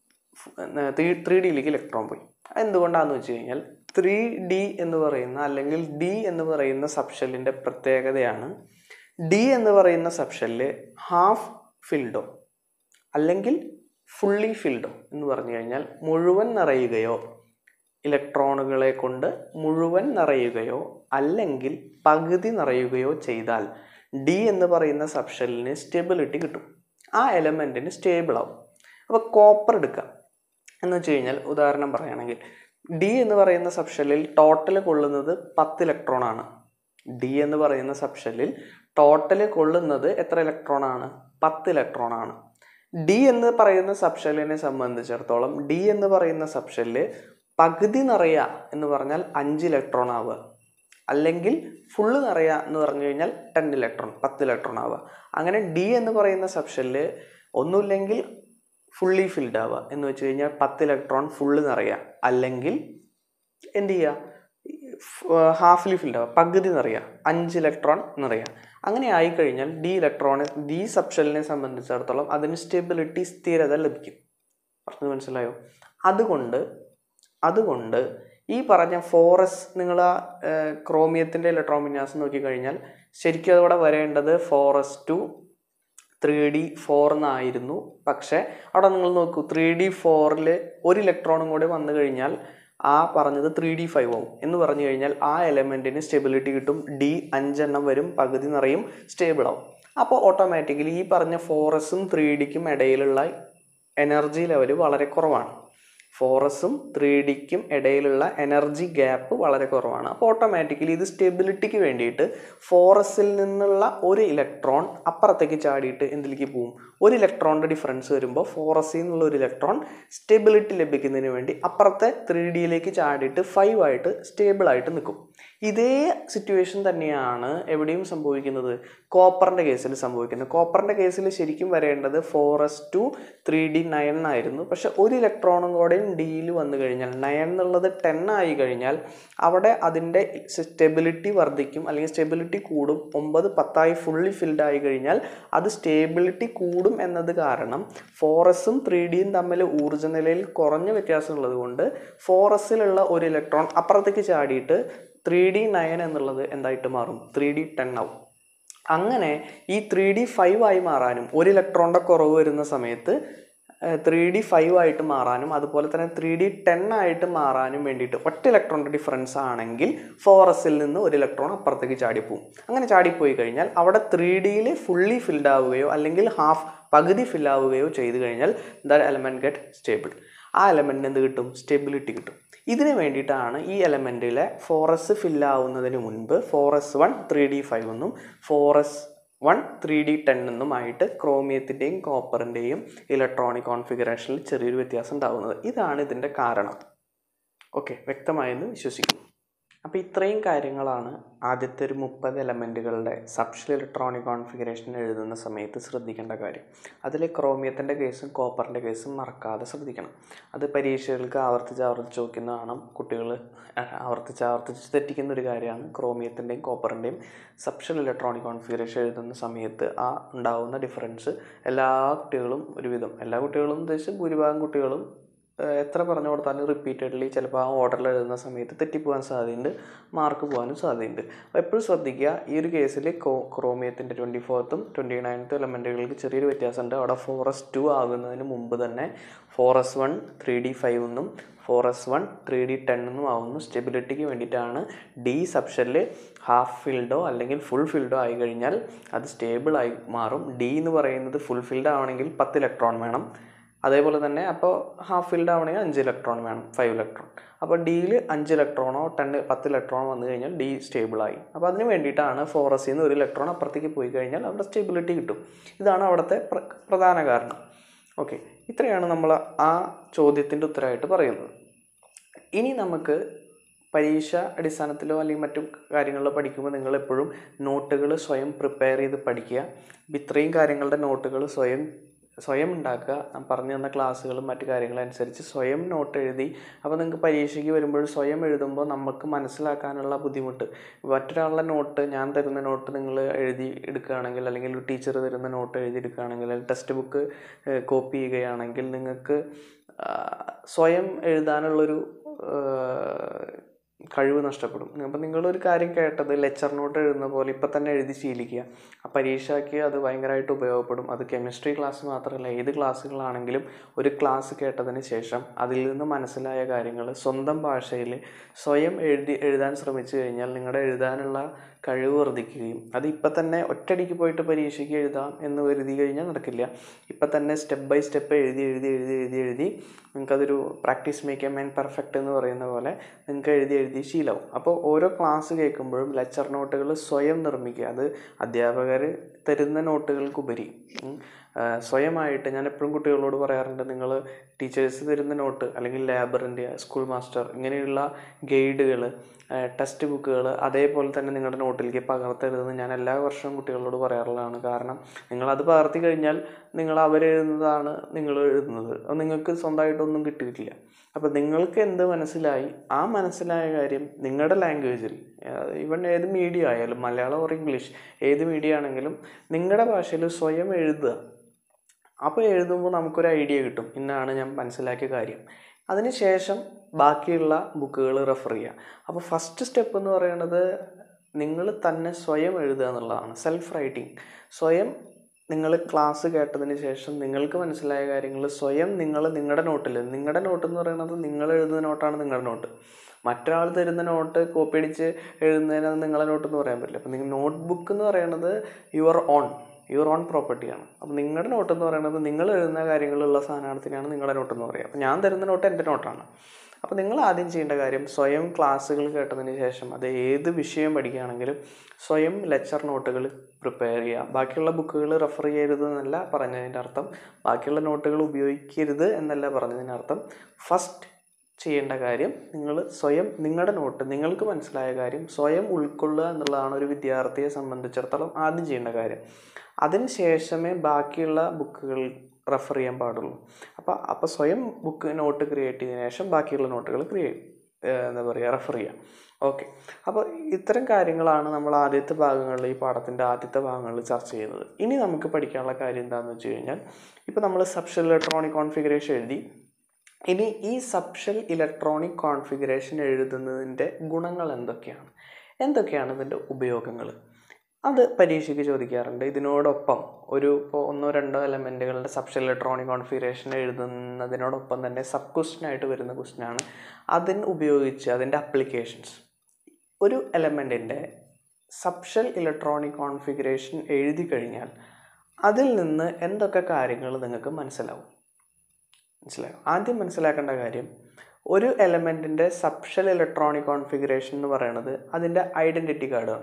ത്രീ ഡിയിലേക്ക് ഇലക്ട്രോൺ പോയി എന്തുകൊണ്ടാണെന്ന് വെച്ച് കഴിഞ്ഞാൽ ത്രീ ഡി എന്ന് പറയുന്ന അല്ലെങ്കിൽ ഡി എന്ന് പറയുന്ന സബ്ഷെല്ലിൻ്റെ പ്രത്യേകതയാണ് ഡി എന്ന് പറയുന്ന സബ്ഷെല്ല് ഹാഫ് ഫിൽഡോ അല്ലെങ്കിൽ ഫുള്ളി ഫിൽഡോ എന്ന് പറഞ്ഞു കഴിഞ്ഞാൽ മുഴുവൻ നിറയുകയോ ഇലക്ട്രോണുകളെ കൊണ്ട് മുഴുവൻ നിറയുകയോ അല്ലെങ്കിൽ പകുതി നിറയുകയോ ചെയ്താൽ ഡി എന്ന് പറയുന്ന സബ്ഷെല്ലിന് സ്റ്റെബിലിറ്റി കിട്ടും ആ എലമെൻറ്റിന് സ്റ്റേബിൾ ആവും അപ്പോൾ കോപ്പർ എടുക്കാം എന്ന് വെച്ച് കഴിഞ്ഞാൽ ഉദാഹരണം പറയുകയാണെങ്കിൽ ഡി എന്ന് പറയുന്ന സബ്ഷെല്ലിൽ ടോട്ടൽ കൊള്ളുന്നത് പത്ത് ഇലക്ട്രോൺ ആണ് ഡി എന്ന് പറയുന്ന സബ്ഷെല്ലിൽ ടോട്ടൽ കൊള്ളുന്നത് എത്ര ഇലക്ട്രോൺ ആണ് പത്ത് ഇലക്ട്രോൺ ആണ് ഡി എന്ന് പറയുന്ന സബ്ഷെല്ലിനെ സംബന്ധിച്ചിടത്തോളം ഡി എന്ന് പറയുന്ന സബ്ഷെല്ല് പകുതി നിറയുക എന്ന് പറഞ്ഞാൽ അഞ്ച് ഇലക്ട്രോൺ ആവുക അല്ലെങ്കിൽ ഫുള്ള് നിറയുക എന്ന് പറഞ്ഞു കഴിഞ്ഞാൽ ടെൻ ഇലക്ട്രോൺ പത്ത് ഇലക്ട്രോൺ ആവുക അങ്ങനെ ഡി എന്ന് പറയുന്ന സബ്ഷെല്ല് ഒന്നുമില്ലെങ്കിൽ ഫുള്ളി ഫിൽഡ് ആവുക എന്ന് വെച്ച് കഴിഞ്ഞാൽ പത്ത് ഇലക്ട്രോൺ ഫുള്ള് നിറയുക അല്ലെങ്കിൽ എന്ത് ചെയ്യുക ഹാഫ്ലി ഫിൽഡ് ആവുക പകുതി നിറയുക അഞ്ച് ഇലക്ട്രോൺ നിറയുക അങ്ങനെ ആയിക്കഴിഞ്ഞാൽ ഡി ഇലക്ട്രോൺ ഡി സബ്ഷെല്ലിനെ സംബന്ധിച്ചിടത്തോളം അതിന് സ്റ്റെബിലിറ്റി സ്ഥിരത ലഭിക്കും പറഞ്ഞത് മനസ്സിലായോ അതുകൊണ്ട് അതുകൊണ്ട് ഈ പറഞ്ഞ ഫോറസ് നിങ്ങൾ ആ ക്രോമിയത്തിൻ്റെ ഇലക്ട്രോൺ വിന്യാസം നോക്കിക്കഴിഞ്ഞാൽ ശരിക്കും അതവിടെ വരേണ്ടത് four s two three d four എന്നായിരുന്നു പക്ഷേ അവിടെ നിങ്ങൾ നോക്കൂ ത്രീ ഡി ഫോറിൽ ഒരു ഇലക്ട്രോണും കൂടെ വന്നു കഴിഞ്ഞാൽ ആ പറഞ്ഞത് ത്രീ ഡി ഫൈവ് ആവും എന്ന് പറഞ്ഞു കഴിഞ്ഞാൽ ആ എലമെൻറ്റിന് സ്റ്റെബിലിറ്റി കിട്ടും ഡി അഞ്ചെണ്ണം വരും പകുതി നിറയും സ്റ്റേബിൾ ആവും അപ്പോൾ ഓട്ടോമാറ്റിക്കലി ഈ പറഞ്ഞ ഫോറസും ത്രീ ഡിക്കും ഇടയിലുള്ള എനർജി ലെവൽ വളരെ കുറവാണ് ഫോറസും ത്രീ ഡിക്കും ഇടയിലുള്ള എനർജി ഗ്യാപ്പ് വളരെ കുറവാണ് അപ്പോൾ ഓട്ടോമാറ്റിക്കലി ഇത് സ്റ്റെബിലിറ്റിക്ക് വേണ്ടിയിട്ട് ഫോറസിൽ നിന്നുള്ള ഒരു ഇലക്ട്രോൺ അപ്പുറത്തേക്ക് ചാടിയിട്ട് എന്തിലേക്ക് പോവും ഒരു ഇലക്ട്രോണിൻ്റെ ഡിഫറൻസ് വരുമ്പോൾ ഫോറസിൽ നിന്നുള്ള ഒരു ഇലക്ട്രോൺ സ്റ്റെബിലിറ്റി ലഭിക്കുന്നതിന് വേണ്ടി അപ്പുറത്തെ ത്രീ ഡിയിലേക്ക് ചാടിയിട്ട് ഫൈവ് ആയിട്ട് സ്റ്റേബിൾ ആയിട്ട് നിൽക്കും ഇതേ സിറ്റുവേഷൻ തന്നെയാണ് എവിടെയും സംഭവിക്കുന്നത് കോപ്പറിൻ്റെ കേസിൽ സംഭവിക്കുന്നത് കോപ്പറിൻ്റെ കേസിൽ ശരിക്കും വരേണ്ടത് four s two three d nine ആയിരുന്നു പക്ഷെ ഒരു ഇലക്ട്രോണും കൂടെയും ഡിയിൽ വന്നു കഴിഞ്ഞാൽ നയൻ എന്നുള്ളത് ടെൻ ആയി കഴിഞ്ഞാൽ അവിടെ അതിൻ്റെ സ്റ്റെബിലിറ്റി വർദ്ധിക്കും അല്ലെങ്കിൽ സ്റ്റെബിലിറ്റി കൂടും ഒമ്പത് പത്തായി ഫുള്ളി ഫിൽഡ് ആയി കഴിഞ്ഞാൽ അത് സ്റ്റേബിലിറ്റി കൂടും എന്നത് കാരണം ഫോറസും ത്രീ ഡിയും തമ്മിൽ ഊർജ്ജ നിലയിൽ കുറഞ്ഞ വ്യത്യാസമുള്ളത് കൊണ്ട് ഫോറസിലുള്ള ഒരു ഇലക്ട്രോൺ അപ്പുറത്തേക്ക് ചാടിയിട്ട് ത്രീ ഡി നയൻ എന്നുള്ളത് എന്തായിട്ട് മാറും ത്രീ ഡി ടെൻ ആവും അങ്ങനെ ഈ ത്രീ ഡി ഫൈവ് ആയി മാറാനും ഒരു ഇലക്ട്രോണിൻ്റെ കുറവ് വരുന്ന സമയത്ത് ത്രീ ഡി ഫൈവ് ആയിട്ട് മാറാനും അതുപോലെ തന്നെ ത്രീ ഡി ടെൻ ആയിട്ട് മാറാനും വേണ്ടിയിട്ട് ഒറ്റ ഇലക്ട്രോണിൻ്റെ ഡിഫറൻസ് ആണെങ്കിൽ ഫോറസിൽ നിന്ന് ഒരു ഇലക്ട്രോൺ അപ്പുറത്തേക്ക് ചാടിപ്പോവും അങ്ങനെ ചാടിപ്പോയി കഴിഞ്ഞാൽ അവിടെ ത്രീ ഡിയിൽ ഫുള്ളി ഫിൽഡ് ആവുകയോ അല്ലെങ്കിൽ ഹാഫ് പകുതി ഫിൽ ആവുകയോ ചെയ്തു കഴിഞ്ഞാൽ ദ എലമെൻറ്റ് ഗെറ്റ് സ്റ്റേബിൾ ആ എലമെൻറ്റിന് എന്ത് കിട്ടും സ്റ്റെബിലിറ്റി കിട്ടും ഇതിന് വേണ്ടിയിട്ടാണ് ഈ എലമെൻറ്റിലെ ഫോറസ് ഫില്ലാവുന്നതിന് മുൻപ് four s one three d five എന്നും four s one three d ten എന്നുമായിട്ട് ക്രോമിയത്തിൻ്റെയും കോപ്പറിൻ്റെയും ഇലക്ട്രോണിക് കോൺഫിഗറേഷനിൽ ചെറിയൊരു വ്യത്യാസം ഉണ്ടാകുന്നത് ഇതാണ് ഇതിൻ്റെ കാരണം ഓക്കെ വ്യക്തമായെന്ന് വിശ്വസിക്കുന്നു അപ്പോൾ ഇത്രയും കാര്യങ്ങളാണ് ആദ്യത്തെ ഒരു മുപ്പത് എലമെൻറ്റുകളുടെ സബ്ഷൽ ഇലക്ട്രോണിക് കോൺഫിഗറേഷൻ എഴുതുന്ന സമയത്ത് ശ്രദ്ധിക്കേണ്ട കാര്യം അതിൽ ക്രോമിയത്തിൻ്റെ കേസും കോപ്പറിൻ്റെ കേസും മറക്കാതെ ശ്രദ്ധിക്കണം അത് പരീക്ഷകൾക്ക് ആവർത്തിച്ച് ആവർത്തിച്ച് ചോദിക്കുന്നതാണ് കുട്ടികൾ ആവർത്തിച്ച് ആവർത്തിച്ച് തെറ്റിക്കുന്ന ഒരു കാര്യമാണ് ക്രോമിയത്തിൻ്റെയും കോപ്പറിൻ്റെയും സബ്ഷൽ ഇലക്ട്രോണിക് കോൺഫിഗറേഷൻ എഴുതുന്ന സമയത്ത് ആ ഉണ്ടാവുന്ന ഡിഫറൻസ് എല്ലാ കുട്ടികളും ഒരുവിധം എല്ലാ കുട്ടികളും ഉദ്ദേശിച്ച് ഭൂരിഭാഗം കുട്ടികളും ഏഹ് എത്ര പറഞ്ഞു കൊടുത്താലും റിപ്പീറ്റഡ്ലി ചിലപ്പോൾ ആ ഓർഡറിൽ എഴുതുന്ന സമയത്ത് തെറ്റിപ്പോകാൻ സാധ്യതയുണ്ട് മാർക്ക് പോകാനും സാധ്യതയുണ്ട് അപ്പോൾ എപ്പോഴും ശ്രദ്ധിക്കുക ഈ ഒരു കേസിൽ കോ ക്രോമിയത്തിൻ്റെ ട്വൻറ്റി ഫോർത്തും ട്വൻറ്റി നയൻത്തും എലമെൻറ്റുകൾക്ക് ചെറിയൊരു വ്യത്യാസമുണ്ട് അവിടെ ഫോറസ് ടു ആകുന്നതിന് മുമ്പ് തന്നെ four s one three d five എന്നും four s one three d ten എന്നും ആവുന്നു സ്റ്റെബിലിറ്റിക്ക് വേണ്ടിയിട്ടാണ് ഡി സബ്ഷനിൽ ഹാഫ് ഫിൽഡോ അല്ലെങ്കിൽ ഫുൾ ഫിൽഡോ ആയി കഴിഞ്ഞാൽ അത് സ്റ്റേബിൾ ആയി മാറും ഡി എന്ന് പറയുന്നത് ഫുൾ ഫിൽഡ് ആവണമെങ്കിൽ പത്ത് ഇലക്ട്രോൺ വേണം അതേപോലെ തന്നെ അപ്പോൾ ഹാഫ് ഫിൽഡ് ആവണമെങ്കിൽ അഞ്ച് ഇലക്ട്രോൺ വേണം ഫൈവ് ഇലക്ട്രോൺ അപ്പോൾ ഡിയിൽ അഞ്ച് ഇലക്ട്രോണോ ടെൻ പത്ത് ഇലക്ട്രോണോ വന്നു കഴിഞ്ഞാൽ ഡി സ്റ്റേബിളായി അപ്പോൾ അതിന് വേണ്ടിയിട്ടാണ് ഫോറസിൽ നിന്ന് ഒരു ഇലക്ട്രോൺ അപ്പുറത്തേക്ക് പോയി കഴിഞ്ഞാൽ അവിടെ സ്റ്റെബിലിറ്റി കിട്ടും ഇതാണ് അവിടുത്തെ പ്ര- പ്രധാന കാരണം ഓക്കെ ഇത്രയാണ് നമ്മൾ ആ ചോദ്യത്തിൻ്റെ ഉത്തരമായിട്ട് പറയുന്നത് ഇനി നമുക്ക് പരീക്ഷ അടിസ്ഥാനത്തിലോ അല്ലെങ്കിൽ മറ്റു കാര്യങ്ങളിലോ പഠിക്കുമ്പോൾ നിങ്ങൾ എപ്പോഴും നോട്ടുകൾ സ്വയം പ്രിപ്പയർ ചെയ്ത് പഠിക്കുക ഇപ്പം ഇത്രയും കാര്യങ്ങളുടെ നോട്ടുകൾ സ്വയം സ്വയം ഉണ്ടാക്കുക ഞാൻ പറഞ്ഞു തന്ന ക്ലാസ്സുകളും മറ്റു കാര്യങ്ങളും അനുസരിച്ച് സ്വയം നോട്ട് എഴുതി അപ്പോൾ നിങ്ങൾക്ക് പരീക്ഷയ്ക്ക് വരുമ്പോൾ സ്വയം എഴുതുമ്പോൾ നമുക്ക് മനസ്സിലാക്കാനുള്ള ബുദ്ധിമുട്ട് മറ്റൊരാളുടെ നോട്ട് ഞാൻ തരുന്ന നോട്ട് നിങ്ങൾ എഴുതി എടുക്കുകയാണെങ്കിൽ അല്ലെങ്കിൽ ഒരു ടീച്ചർ തരുന്ന നോട്ട് എഴുതി എടുക്കുകയാണെങ്കിൽ അല്ലെങ്കിൽ ടെക്സ്റ്റ് ബുക്ക് കോപ്പി ചെയ്യുകയാണെങ്കിൽ നിങ്ങൾക്ക് ആ, സ്വയം എഴുതാനുള്ളൊരു ആ, കഴിവ് നഷ്ടപ്പെടും അപ്പം നിങ്ങളൊരു കാര്യം കേട്ടത് ലെക്ചർ നോട്ട് എഴുതുന്ന പോലെ ഇപ്പം തന്നെ എഴുതി ശീലിക്കുക ആ പരീക്ഷയ്ക്ക് അത് ഭയങ്കരമായിട്ട് ഉപയോഗപ്പെടും അത് കെമിസ്ട്രി ക്ലാസ് മാത്രമല്ല ഏത് ക്ലാസ്സുകളാണെങ്കിലും ഒരു ക്ലാസ് കേട്ടതിന് ശേഷം അതിൽ നിന്ന് മനസ്സിലായ കാര്യങ്ങൾ സ്വന്തം ഭാഷയിൽ സ്വയം എഴുതി എഴുതാൻ ശ്രമിച്ചു കഴിഞ്ഞാൽ നിങ്ങളുടെ എഴുതാനുള്ള കഴിവ് വർദ്ധിക്കുകയും അത് ഇപ്പം തന്നെ ഒറ്റയടിക്ക് പോയിട്ട് പരീക്ഷയ്ക്ക് എഴുതാം എന്ന് കരുതി കഴിഞ്ഞാൽ നടക്കില്ല ഇപ്പം തന്നെ സ്റ്റെപ്പ് ബൈ സ്റ്റെപ്പ് എഴുതി എഴുതി എഴുതി എഴുതി എഴുതി നിങ്ങൾക്കതൊരു practice make a man perfect എന്ന് പറയുന്ന പോലെ നിങ്ങൾക്ക് എഴുതി എഴുതി ശീലവും അപ്പോൾ ഓരോ ക്ലാസ് കേൾക്കുമ്പോഴും ലെക്ചർ നോട്ടുകൾ സ്വയം നിർമ്മിക്കുക അത് അധ്യാപകർ തരുന്ന നോട്ടുകൾക്കുപരി ഉം, ആ, സ്വയമായിട്ട് ഞാൻ എപ്പോഴും കുട്ടികളോട് പറയാറുണ്ട് നിങ്ങൾ ടീച്ചേഴ്സ് തരുന്ന നോട്ട് അല്ലെങ്കിൽ ലാബറിൻ്റെ സ്കൂൾ മാസ്റ്റർ ഇങ്ങനെയുള്ള ഗൈഡുകൾ ടെക്സ്റ്റ് ബുക്കുകൾ അതേപോലെ തന്നെ നിങ്ങളുടെ നോട്ടിലേക്ക് പകർത്തരുതെന്ന് ഞാൻ എല്ലാ വർഷവും കുട്ടികളോട് പറയാറുള്ളതാണ് കാരണം നിങ്ങളത് പകർത്തി കഴിഞ്ഞാൽ നിങ്ങൾ അവരെഴുതുന്നതാണ് നിങ്ങൾ എഴുതുന്നത് അത് നിങ്ങൾക്ക് സ്വന്തമായിട്ടൊന്നും കിട്ടിയിട്ടില്ല അപ്പോൾ നിങ്ങൾക്ക് എന്ത് മനസ്സിലായി ആ മനസ്സിലായ കാര്യം നിങ്ങളുടെ ലാംഗ്വേജിൽ ഇവൺ ഏത് മീഡിയ ആയാലും മലയാളം ഓർ ഇംഗ്ലീഷ് ഏത് മീഡിയ ആണെങ്കിലും നിങ്ങളുടെ ഭാഷയിൽ സ്വയം എഴുതുക അപ്പോൾ എഴുതുമ്പോൾ നമുക്കൊരു ഐഡിയ കിട്ടും ഇന്നാണ് ഞാൻ മനസ്സിലാക്കിയ കാര്യം അതിനുശേഷം ബാക്കിയുള്ള ബുക്കുകൾ റെഫർ ചെയ്യുക അപ്പോൾ ഫസ്റ്റ് സ്റ്റെപ്പ് എന്ന് പറയുന്നത് നിങ്ങൾ തന്നെ സ്വയം എഴുതുക എന്നുള്ളതാണ് സെൽഫ് റൈറ്റിംഗ് സ്വയം നിങ്ങൾ ക്ലാസ് കേട്ടതിന് ശേഷം നിങ്ങൾക്ക് മനസ്സിലായ കാര്യങ്ങൾ സ്വയം നിങ്ങൾ നിങ്ങളുടെ നോട്ടിൽ നിങ്ങളുടെ നോട്ട് എന്ന് പറയുന്നത് നിങ്ങൾ എഴുതുന്ന നോട്ടാണ് നിങ്ങളുടെ നോട്ട് മറ്റൊരാൾ തരുന്ന നോട്ട് കോപ്പി അടിച്ച് എഴുതുന്നതിന് അത് നിങ്ങളുടെ നോട്ട് എന്ന് പറയാൻ പറ്റില്ല അപ്പോൾ നിങ്ങൾ നോട്ട് ബുക്ക് എന്ന് പറയുന്നത് യുവർ ഓൺ യുവർ ഓൺ പ്രോപ്പർട്ടിയാണ് അപ്പോൾ നിങ്ങളുടെ നോട്ട് എന്ന് പറയുന്നത് നിങ്ങൾ എഴുതുന്ന കാര്യങ്ങളുള്ള സാധനത്തിനാണ് നിങ്ങളുടെ നോട്ട് എന്ന് പറയുക അപ്പോൾ ഞാൻ തരുന്ന നോട്ട് എൻ്റെ നോട്ടാണ് അപ്പോൾ നിങ്ങൾ ആദ്യം ചെയ്യേണ്ട കാര്യം സ്വയം ക്ലാസ്സുകൾ കേട്ടതിന് ശേഷം അത് ഏത് വിഷയം പഠിക്കുകയാണെങ്കിലും സ്വയം ലെക്ചർ നോട്ടുകൾ പ്രിപ്പയർ ചെയ്യുക ബാക്കിയുള്ള ബുക്കുകൾ റെഫർ ചെയ്യരുത് എന്നല്ല പറഞ്ഞതിൻ്റെ അർത്ഥം ബാക്കിയുള്ള നോട്ടുകൾ ഉപയോഗിക്കരുത് എന്നല്ല പറഞ്ഞതിൻ്റെ അർത്ഥം ഫസ്റ്റ് ചെയ്യേണ്ട കാര്യം നിങ്ങൾ സ്വയം നിങ്ങളുടെ നോട്ട് നിങ്ങൾക്ക് മനസ്സിലായ കാര്യം സ്വയം ഉൾക്കൊള്ളുക എന്നുള്ളതാണ് ഒരു വിദ്യാർത്ഥിയെ സംബന്ധിച്ചിടത്തോളം ആദ്യം ചെയ്യേണ്ട കാര്യം അതിന് ശേഷമേ ബാക്കിയുള്ള ബുക്കുകൾ റെഫർ ചെയ്യാൻ പാടുള്ളൂ അപ്പോൾ അപ്പോൾ സ്വയം ബുക്ക് നോട്ട് ക്രിയേറ്റ് ചെയ്തതിനു ശേഷം ബാക്കിയുള്ള നോട്ടുകൾ ക്രിയേറ്റ് എന്താ പറയുക റെഫർ ചെയ്യാം ഓക്കെ അപ്പോൾ ഇത്തരം കാര്യങ്ങളാണ് നമ്മൾ ആദ്യത്തെ ഭാഗങ്ങളിൽ ഈ പാഠത്തിൻ്റെ ആദ്യത്തെ ഭാഗങ്ങളിൽ ചർച്ച ചെയ്യുന്നത് ഇനി നമുക്ക് പഠിക്കാനുള്ള കാര്യം എന്താണെന്ന് വെച്ച് കഴിഞ്ഞാൽ ഇപ്പോൾ നമ്മൾ സബ്ഷൽ ഇലക്ട്രോണിക് കോൺഫിഗറേഷൻ എഴുതി ഇനി ഈ സബ്ഷൽ ഇലക്ട്രോണിക് കോൺഫിഗറേഷൻ എഴുതുന്നതിൻ്റെ ഗുണങ്ങൾ എന്തൊക്കെയാണ് എന്തൊക്കെയാണ് ഇതിൻ്റെ ഉപയോഗങ്ങൾ അത് പരീക്ഷയ്ക്ക് ചോദിക്കാറുണ്ട് ഇതിനോടൊപ്പം ഒരു ഇപ്പോൾ ഒന്നോ രണ്ടോ എലമെൻറ്റുകളുടെ സബ്ഷൽ ഇലക്ട്രോണിക് കോൺഫിഗറേഷൻ എഴുതുന്നതിനോടൊപ്പം തന്നെ സബ് ക്വസ്റ്റ്യൻ ആയിട്ട് വരുന്ന ക്വസ്റ്റ്യനാണ് അതിന് ഉപയോഗിച്ച് അതിൻ്റെ അപ്ലിക്കേഷൻസ് ഒരു എലമെൻറ്റിൻ്റെ സബ്ഷൽ ഇലക്ട്രോണിക് കോൺഫിഗറേഷൻ എഴുതി കഴിഞ്ഞാൽ അതിൽ നിന്ന് എന്തൊക്കെ കാര്യങ്ങൾ നിങ്ങൾക്ക് മനസ്സിലാവും മനസ്സിലായോ ആദ്യം മനസ്സിലാക്കേണ്ട കാര്യം ഒരു എലമെൻറ്റിൻ്റെ സബ്ഷൽ ഇലക്ട്രോണിക് കോൺഫിഗറേഷൻ എന്ന് പറയുന്നത് അതിൻ്റെ ഐഡൻറ്റിറ്റി കാർഡാണ്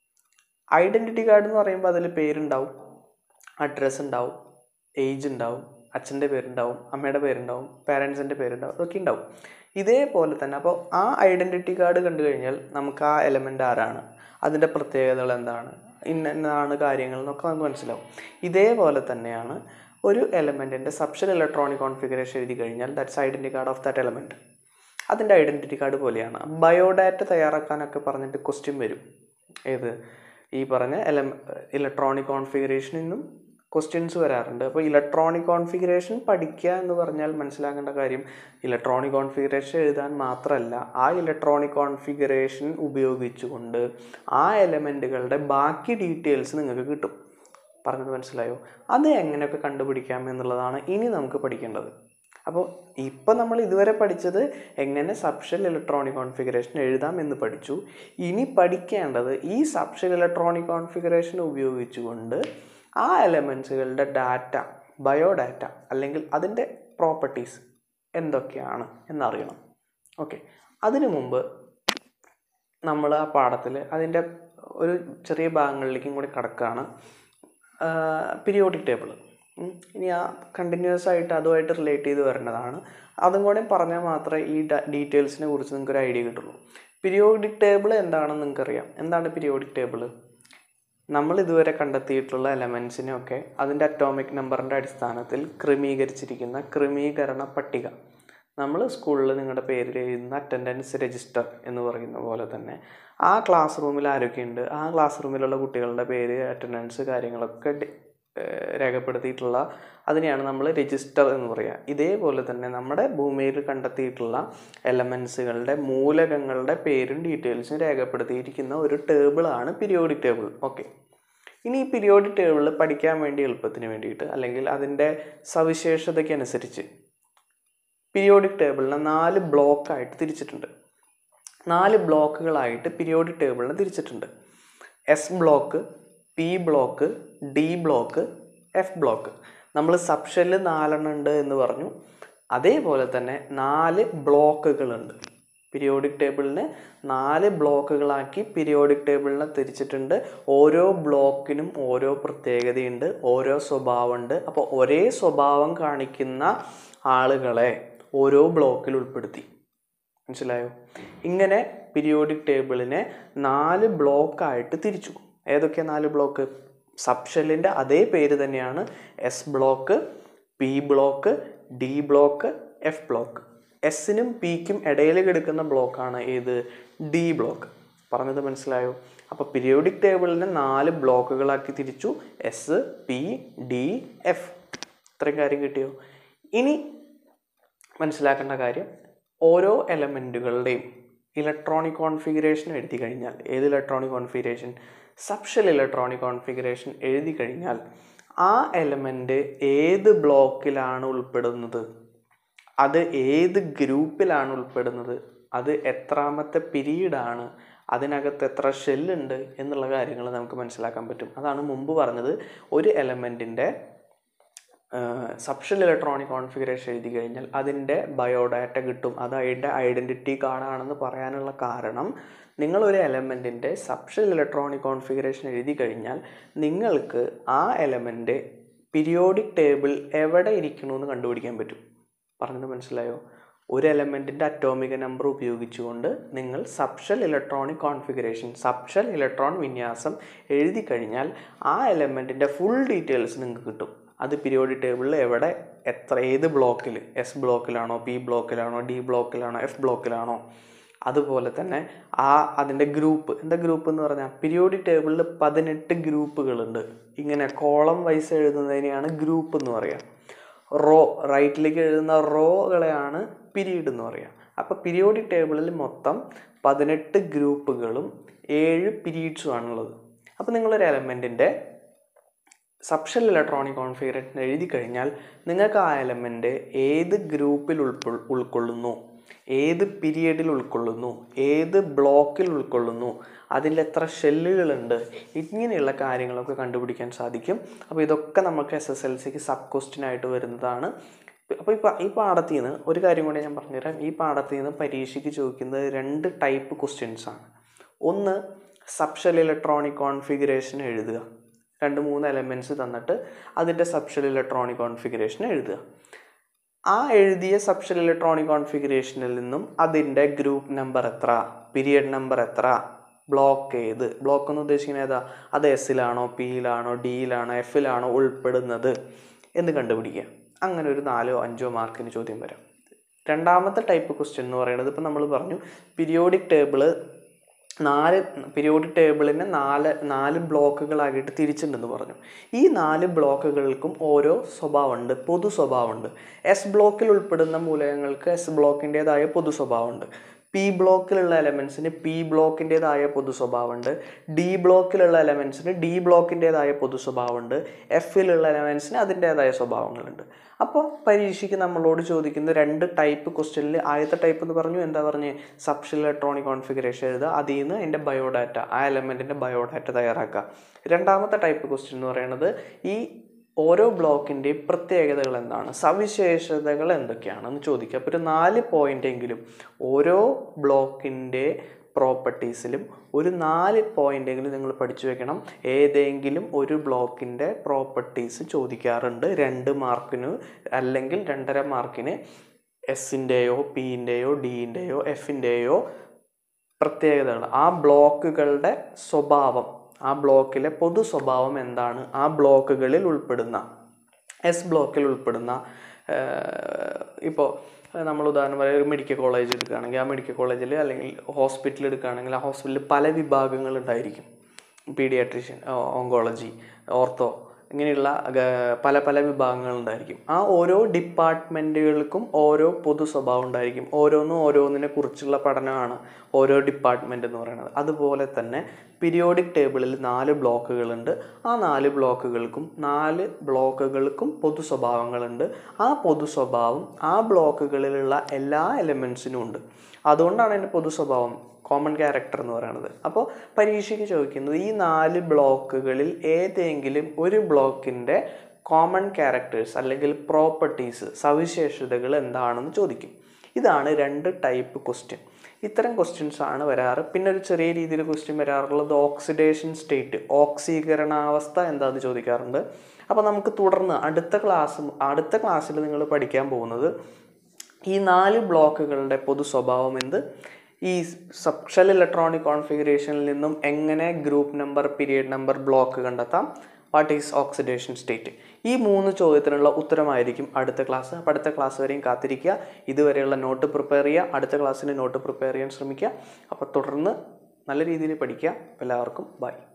ഐഡൻറ്റിറ്റി കാർഡ് എന്ന് പറയുമ്പോൾ അതിൽ പേരുണ്ടാവും അഡ്രസ്സ് ഉണ്ടാവും ഏജ് ഉണ്ടാവും അച്ഛൻ്റെ പേരുണ്ടാവും അമ്മയുടെ പേരുണ്ടാവും പാരൻസിൻ്റെ പേരുണ്ടാവും അതൊക്കെ ഉണ്ടാവും ഇതേപോലെ തന്നെ അപ്പോൾ ആ ഐഡൻറ്റിറ്റി കാർഡ് കണ്ടു കഴിഞ്ഞാൽ നമുക്ക് ആ എലമെൻ്റ് ആരാണ് അതിൻ്റെ പ്രത്യേകതകൾ എന്താണ് ഇന്ന ഇന്നതാണ് കാര്യങ്ങൾ എന്നൊക്കെ നമുക്ക് മനസ്സിലാവും ഇതേപോലെ തന്നെയാണ് ഒരു എലമെൻറ്റിൻ്റെ സബ്ഷൻ ഇലക്ട്രോണിക് കോൺഫിഗറേഷൻ എഴുതി കഴിഞ്ഞാൽ that's identity card of that element അതിൻ്റെ ഐഡൻറ്റിറ്റി കാർഡ് പോലെയാണ് ബയോഡാറ്റ തയ്യാറാക്കാനൊക്കെ പറഞ്ഞിട്ട് ക്വസ്റ്റ്യൻ വരും ഏത് ഈ പറഞ്ഞ എല ഇലക്ട്രോണിക് കോൺഫിഗറേഷനിൽ നിന്നും ക്വസ്റ്റ്യൻസ് വരാറുണ്ട് അപ്പോൾ ഇലക്ട്രോണിക് കോൺഫിഗറേഷൻ പഠിക്കുക എന്ന് പറഞ്ഞാൽ മനസ്സിലാക്കേണ്ട കാര്യം ഇലക്ട്രോണിക് കോൺഫിഗറേഷൻ എഴുതാൻ മാത്രമല്ല ആ ഇലക്ട്രോണിക് കോൺഫിഗറേഷൻ ഉപയോഗിച്ചുകൊണ്ട് ആ എലമെൻറ്റുകളുടെ ബാക്കി ഡീറ്റെയിൽസ് നിങ്ങൾക്ക് കിട്ടും പറഞ്ഞത് മനസ്സിലായോ അത് എങ്ങനെയൊക്കെ കണ്ടുപിടിക്കാം എന്നുള്ളതാണ് ഇനി നമുക്ക് പഠിക്കേണ്ടത് അപ്പോൾ ഇപ്പം നമ്മൾ ഇതുവരെ പഠിച്ചത് എങ്ങനെ സബ്ഷൽ ഇലക്ട്രോണിക് കോൺഫിഗറേഷൻ എഴുതാം എന്ന് പഠിച്ചു ഇനി പഠിക്കേണ്ടത് ഈ സബ്ഷൽ ഇലക്ട്രോണിക് കോൺഫിഗറേഷൻ ഉപയോഗിച്ചുകൊണ്ട് ആ എലമെൻസുകളുടെ ഡാറ്റ ബയോഡാറ്റ അല്ലെങ്കിൽ അതിൻ്റെ പ്രോപ്പർട്ടീസ് എന്തൊക്കെയാണ് എന്നറിയണം ഓക്കെ അതിനു മുമ്പ് നമ്മൾ ആ പാഠത്തിൽ അതിൻ്റെ ഒരു ചെറിയ ഭാഗങ്ങളിലേക്കും കൂടി കടക്കുകയാണ് പീരിയോഡിക് ടേബിൾ ഇനി ആ കണ്ടിന്യൂസ് ആയിട്ട് അതുമായിട്ട് റിലേറ്റ് ചെയ്ത് വരേണ്ടതാണ് അതും കൂടെ പറഞ്ഞാൽ മാത്രമേ ഈ ഡീറ്റെയിൽസിനെ കുറിച്ച് നിങ്ങൾക്ക് ഒരു ഐഡിയ കിട്ടുള്ളൂ പീരിയോഡിക് ടേബിൾ എന്താണെന്ന് നിങ്ങൾക്കറിയാം എന്താണ് പീരിയോഡിക് ടേബിൾ നമ്മൾ ഇതുവരെ കണ്ടെത്തിയിട്ടുള്ള എലമെൻസിനെയൊക്കെ അതിൻ്റെ അറ്റോമിക് നമ്പറിൻ്റെ അടിസ്ഥാനത്തിൽ ക്രമീകരിച്ചിരിക്കുന്ന ക്രമീകരണ പട്ടിക നമ്മൾ സ്കൂളിൽ നിങ്ങളുടെ പേരിൽ എഴുതുന്ന അറ്റൻഡൻസ് രജിസ്റ്റർ എന്ന് പറയുന്ന പോലെ തന്നെ ആ ക്ലാസ് റൂമിൽ ആരൊക്കെയുണ്ട് ആ ക്ലാസ് റൂമിലുള്ള കുട്ടികളുടെ പേര് അറ്റൻഡൻസ് കാര്യങ്ങളൊക്കെ രേഖപ്പെടുത്തിയിട്ടുള്ള അതിനെയാണ് നമ്മൾ രജിസ്റ്റർ എന്ന് പറയുക ഇതേപോലെ തന്നെ നമ്മുടെ ഭൂമിയിൽ കണ്ടെത്തിയിട്ടുള്ള എലമെൻസുകളുടെ മൂലകങ്ങളുടെ പേരും ഡീറ്റെയിൽസും രേഖപ്പെടുത്തിയിരിക്കുന്ന ഒരു ടേബിളാണ് പീരിയോഡിക് ടേബിൾ ഓക്കെ ഇനി ഈ പീരിയോഡിക് ടേബിൾ പഠിക്കാൻ വേണ്ടി എളുപ്പത്തിന് വേണ്ടിയിട്ട് അല്ലെങ്കിൽ അതിൻ്റെ സവിശേഷതയ്ക്കനുസരിച്ച് പീരിയോഡിക് ടേബിളിനെ നാല് ബ്ലോക്കായിട്ട് തിരിച്ചിട്ടുണ്ട് നാല് ബ്ലോക്കുകളായിട്ട് പീരിയോഡിക് ടേബിളിനെ തിരിച്ചിട്ടുണ്ട് S block P block D block F block നമ്മൾ സബ്ഷെല്ല് നാലെണ്ണം ഉണ്ട് എന്ന് പറഞ്ഞു അതേപോലെ തന്നെ നാല് ബ്ലോക്കുകളുണ്ട് പീരിയോഡിക് ടേബിളിന് നാല് ബ്ലോക്കുകളാക്കി പീരിയോഡിക് ടേബിളിനെ തിരിച്ചിട്ടുണ്ട് ഓരോ ബ്ലോക്കിനും ഓരോ പ്രത്യേകതയുണ്ട് ഓരോ സ്വഭാവമുണ്ട് അപ്പോൾ ഒരേ സ്വഭാവം കാണിക്കുന്ന ആളുകളെ ഓരോ ബ്ലോക്കിൽ ഉൾപ്പെടുത്തി മനസ്സിലായോ ഇങ്ങനെ പീരിയോഡിക് ടേബിളിനെ നാല് ബ്ലോക്കായിട്ട് തിരിച്ചു ഏതൊക്കെ നാല് ബ്ലോക്ക് സബ്ഷെല്ലിൻ്റെ അതേ പേര് തന്നെയാണ് S block P block D block F block എസിനും പിക്കും ഇടയിൽ കിടക്കുന്ന ബ്ലോക്കാണ് ഏത് ഡി ബ്ലോക്ക് പറഞ്ഞത് മനസ്സിലായോ അപ്പോൾ പീരിയോഡിക് ടേബിളിനെ നാല് ബ്ലോക്കുകളാക്കി തിരിച്ചു എസ് പി ഡി എഫ് ഇത്രയും കാര്യം കിട്ടിയോ ഇനി മനസ്സിലാക്കേണ്ട കാര്യം ഓരോ എലമെൻറ്റുകളുടെയും ഇലക്ട്രോണിക് കോൺഫിഗറേഷൻ എഴുതി കഴിഞ്ഞാൽ ഏത് electronic configuration subshell electronic configuration എഴുതി കഴിഞ്ഞാൽ ആ എലമെൻറ്റ് ഏത് ബ്ലോക്കിലാണ് ഉൾപ്പെടുന്നത് അത് ഏത് ഗ്രൂപ്പിലാണ് ഉൾപ്പെടുന്നത് അത് എത്രാമത്തെ പിരീഡാണ് അതിനകത്ത് എത്ര ഷെല്ലുണ്ട് എന്നുള്ള കാര്യങ്ങൾ നമുക്ക് മനസ്സിലാക്കാൻ പറ്റും അതാണ് മുമ്പ് പറഞ്ഞത് ഒരു എലമെൻറ്റിൻ്റെ സബ്ഷൽ ഇലക്ട്രോണിക് കോൺഫിഗറേഷൻ എഴുതി കഴിഞ്ഞാൽ അതിൻ്റെ ബയോഡാറ്റ കിട്ടും അത് അതിൻ്റെ ഐഡൻറ്റിറ്റി കാർഡാണെന്ന് പറയാനുള്ള കാരണം നിങ്ങൾ ഒരു എലമെൻറ്റിൻ്റെ സബ്ഷൽ ഇലക്ട്രോണിക് കോൺഫിഗറേഷൻ എഴുതി കഴിഞ്ഞാൽ നിങ്ങൾക്ക് ആ എലമെൻറ്റ് പീരിയോഡിക് ടേബിൾ എവിടെ ഇരിക്കണമെന്ന് കണ്ടുപിടിക്കാൻ പറ്റും പറഞ്ഞത് മനസ്സിലായോ ഒരു എലമെൻറ്റിൻ്റെ അറ്റോമിക നമ്പർ ഉപയോഗിച്ചുകൊണ്ട് നിങ്ങൾ subshell electronic configuration subshell electron വിന്യാസം എഴുതി കഴിഞ്ഞാൽ ആ എലമെൻറ്റിൻ്റെ ഫുൾ ഡീറ്റെയിൽസ് നിങ്ങൾക്ക് കിട്ടും അത് പീരിയോഡിക് ടേബിളിൽ എവിടെ എത്ര ഏത് ബ്ലോക്കിൽ എസ് ബ്ലോക്കിലാണോ പി ബ്ലോക്കിലാണോ ഡി ബ്ലോക്കിലാണോ എഫ് ബ്ലോക്കിലാണോ അതുപോലെ തന്നെ ആ അതിൻ്റെ ഗ്രൂപ്പ് എന്താ ഗ്രൂപ്പ് എന്ന് പറഞ്ഞാൽ പീരിയോഡിക് ടേബിളിൽ പതിനെട്ട് ഗ്രൂപ്പുകളുണ്ട് ഇങ്ങനെ കോളം വൈസ് എഴുതുന്നതിനെയാണ് ഗ്രൂപ്പ് എന്ന് പറയുക റോ റൈറ്റിലേക്ക് എഴുതുന്ന റോകളെയാണ് പീരീഡ് എന്ന് പറയുക അപ്പോൾ പീരിയോഡിക് ടേബിളിൽ മൊത്തം പതിനെട്ട് ഗ്രൂപ്പുകളും ഏഴ് പീരീഡ്സും ആണുള്ളത് അപ്പോൾ നിങ്ങളൊരു എലമെൻറ്റിൻ്റെ സബ്ഷൽ ഇലക്ട്രോണിക് കോൺഫിഗറേഷൻ എഴുതി കഴിഞ്ഞാൽ നിങ്ങൾക്ക് ആ എലമെൻ്റ് ഏത് ഗ്രൂപ്പിൽ ഉൾക്കൊ ഉൾക്കൊള്ളുന്നു ഏത് പീരിയഡിൽ ഉൾക്കൊള്ളുന്നു ഏത് ബ്ലോക്കിൽ ഉൾക്കൊള്ളുന്നു അതിൽ എത്ര ഷെല്ലുകളുണ്ട് ഇങ്ങനെയുള്ള കാര്യങ്ങളൊക്കെ കണ്ടുപിടിക്കാൻ സാധിക്കും അപ്പോൾ ഇതൊക്കെ നമുക്ക് എസ് എസ് എൽ സിക്ക് സബ് ക്വസ്റ്റ്യൻ ആയിട്ട് വരുന്നതാണ് അപ്പോൾ ഈ ഈ പാഠത്തിൽ നിന്ന് ഒരു കാര്യം കൂടി ഞാൻ പറഞ്ഞുതരാം ഈ പാഠത്തിൽ നിന്ന് പരീക്ഷയ്ക്ക് ചോദിക്കുന്നത് രണ്ട് ടൈപ്പ് ക്വസ്റ്റ്യൻസ് ആണ് ഒന്ന് സബ്ഷൽ ഇലക്ട്രോണിക് കോൺഫിഗറേഷൻ എഴുതുക രണ്ട് മൂന്ന് എലമെൻറ്റ്സ് തന്നിട്ട് അതിൻ്റെ സബ്ഷൽ ഇലക്ട്രോണിക് കോൺഫിഗറേഷൻ എഴുതുക ആ എഴുതിയ സബ്ഷൽ ഇലക്ട്രോണിക് കോൺഫിഗറേഷനിൽ നിന്നും അതിൻ്റെ ഗ്രൂപ്പ് നമ്പർ എത്ര പീരിയഡ് നമ്പർ എത്ര ബ്ലോക്ക് ഏത് ബ്ലോക്ക് എന്ന് ഉദ്ദേശിക്കുന്നത് ഏതാ അത് എസ്സിലാണോ പിയിലാണോ ഡിയിലാണോ എഫിലാണോ ഉൾപ്പെടുന്നത് എന്ന് കണ്ടുപിടിക്കുക അങ്ങനെ ഒരു നാലോ അഞ്ചോ മാർക്കിന് ചോദ്യം വരാം രണ്ടാമത്തെ ടൈപ്പ് ക്വസ്റ്റ്യൻ എന്ന് പറയുന്നത് ഇപ്പം നമ്മൾ പറഞ്ഞു പീരിയോഡിക് ടേബിള് നാല് പീരിയോഡിക് ടേബിളിനെ നാല് നാല് ബ്ലോക്കുകളാക്കിയിട്ട് തിരിച്ചിട്ടുണ്ടെന്ന് പറഞ്ഞു ഈ നാല് ബ്ലോക്കുകൾക്കും ഓരോ സ്വഭാവമുണ്ട് പൊതു സ്വഭാവമുണ്ട് എസ് ബ്ലോക്കിൽ ഉൾപ്പെടുന്ന മൂലകങ്ങൾക്ക് എസ് ബ്ലോക്കിൻ്റെതായ പൊതു സ്വഭാവമുണ്ട് പി ബ്ലോക്കിലുള്ള എലമെൻസിന് പി ബ്ലോക്കിൻ്റെതായ പൊതു സ്വഭാവമുണ്ട് ഡി ബ്ലോക്കിലുള്ള എലമെൻസിന് ഡി ബ്ലോക്കിൻ്റെതായ പൊതു സ്വഭാവമുണ്ട് എഫിലുള്ള എലമെൻസിന് അതിൻ്റെതായ സ്വഭാവങ്ങളുണ്ട് അപ്പോൾ പരീക്ഷയ്ക്ക് നമ്മളോട് ചോദിക്കുന്ന രണ്ട് ടൈപ്പ് ക്വസ്റ്റ്യനിൽ ആദ്യത്തെ ടൈപ്പ് എന്ന് പറഞ്ഞു എന്താ പറഞ്ഞ് സബ്ഷൽ ഇലക്ട്രോണിക് കോൺഫിഗറേഷൻ എഴുതുക അതിൽ നിന്ന് അതിൻ്റെ ബയോഡാറ്റ ആ എലമെൻറ്റിൻ്റെ ബയോഡാറ്റ തയ്യാറാക്കുക രണ്ടാമത്തെ ടൈപ്പ് ക്വസ്റ്റ്യൻ എന്ന് പറയുന്നത് ഈ ഓരോ ബ്ലോക്കിൻ്റെയും പ്രത്യേകതകൾ എന്താണ് സവിശേഷതകൾ എന്തൊക്കെയാണെന്ന് ചോദിക്കുക അപ്പോൾ ഒരു നാല് പോയിന്റ് എങ്കിലും ഓരോ ബ്ലോക്കിൻ്റെ പ്രോപ്പർട്ടീസിലും ഒരു നാല് പോയിന്റെങ്കിലും നിങ്ങൾ പഠിച്ചു വെക്കണം ഏതെങ്കിലും ഒരു ബ്ലോക്കിൻ്റെ പ്രോപ്പർട്ടീസ് ചോദിക്കാറുണ്ട് രണ്ട് മാർക്കിന് അല്ലെങ്കിൽ രണ്ടര മാർക്കിന് എസിൻ്റെയോ പിൻ്റെയോ ഡിൻ്റെയോ എഫിൻ്റെയോ പ്രത്യേകതകൾ ആ ബ്ലോക്കുകളുടെ സ്വഭാവം ആ ബ്ലോക്കിലെ പൊതു സ്വഭാവം എന്താണ് ആ ബ്ലോക്കുകളിൽ ഉൾപ്പെടുന്ന എസ് ബ്ലോക്കിൽ ഉൾപ്പെടുന്ന ഇപ്പോൾ നമ്മൾ ഉദാഹരണം പറയാം ഒരു മെഡിക്കൽ കോളേജ് എടുക്കുകയാണെങ്കിൽ ആ മെഡിക്കൽ കോളേജിൽ അല്ലെങ്കിൽ ഹോസ്പിറ്റൽ എടുക്കുകയാണെങ്കിൽ ആ ഹോസ്പിറ്റലിൽ പല വിഭാഗങ്ങൾ ഉണ്ടായിരിക്കും പീഡിയാട്രീഷ്യൻ ഓങ്കോളജി ഓർത്തോ ഇങ്ങനെയുള്ള ഗ- പല പല വിഭാഗങ്ങളുണ്ടായിരിക്കും ആ ഓരോ ഡിപ്പാർട്ട്മെൻറ്റുകൾക്കും ഓരോ പൊതു സ്വഭാവം ഉണ്ടായിരിക്കും ഓരോന്നും ഓരോന്നിനെ കുറിച്ചുള്ള പഠനമാണ് ഓരോ ഡിപ്പാർട്ട്മെൻ്റ് എന്ന് പറയുന്നത് അതുപോലെ തന്നെ പീരിയോഡിക് ടേബിളിൽ നാല് ബ്ലോക്കുകളുണ്ട് ആ നാല് ബ്ലോക്കുകൾക്കും നാല് ബ്ലോക്കുകൾക്കും പൊതു സ്വഭാവങ്ങളുണ്ട് ആ പൊതു സ്വഭാവം ആ ബ്ലോക്കുകളിലുള്ള എല്ലാ എലമെൻസിനും ഉണ്ട് അതുകൊണ്ടാണ് അതിൻ്റെ പൊതു സ്വഭാവം കോമൺ ക്യാരക്ടർ എന്ന് പറയുന്നത് അപ്പോൾ പരീക്ഷയ്ക്ക് ചോദിക്കുന്നത് ഈ നാല് ബ്ലോക്കുകളിൽ ഏതെങ്കിലും ഒരു ബ്ലോക്കിൻ്റെ കോമൺ ക്യാരക്ടേഴ്സ് അല്ലെങ്കിൽ പ്രോപ്പർട്ടീസ് സവിശേഷതകൾ എന്താണെന്ന് ചോദിക്കും ഇതാണ് രണ്ട് ടൈപ്പ് ക്വസ്റ്റ്യൻ ഇത്തരം ക്വസ്റ്റ്യൻസ് ആണ് വരാറ് പിന്നെ ഒരു ചെറിയ രീതിയിൽ ക്വസ്റ്റ്യൻ വരാറുള്ളത് ഓക്സിഡേഷൻ സ്റ്റേറ്റ് ഓക്സീകരണാവസ്ഥ എന്താണെന്ന് ചോദിക്കാറുണ്ട് അപ്പോൾ നമുക്ക് തുടർന്ന് അടുത്ത ക്ലാസ് അടുത്ത ക്ലാസ്സിൽ നിങ്ങൾ പഠിക്കാൻ പോകുന്നത് ഈ നാല് ബ്ലോക്കുകളുടെ പൊതു സ്വഭാവം എന്ത് ഈ സബ്ഷൽ ഇലക്ട്രോണിക് കോൺഫിഗറേഷനിൽ നിന്നും എങ്ങനെ group number period number block കണ്ടെത്താം വാട്ട് ഈസ് ഓക്സിഡേഷൻ സ്റ്റേറ്റ് ഈ മൂന്ന് ചോദ്യത്തിനുള്ള ഉത്തരമായിരിക്കും അടുത്ത ക്ലാസ് അപ്പോൾ അടുത്ത ക്ലാസ് വരെയും കാത്തിരിക്കുക ഇതുവരെയുള്ള നോട്ട് പ്രിപ്പയർ ചെയ്യുക അടുത്ത ക്ലാസ്സിന് നോട്ട് പ്രിപ്പയർ ചെയ്യാൻ ശ്രമിക്കുക അപ്പോൾ തുടർന്ന് നല്ല രീതിയിൽ പഠിക്കുക എല്ലാവർക്കും ബൈ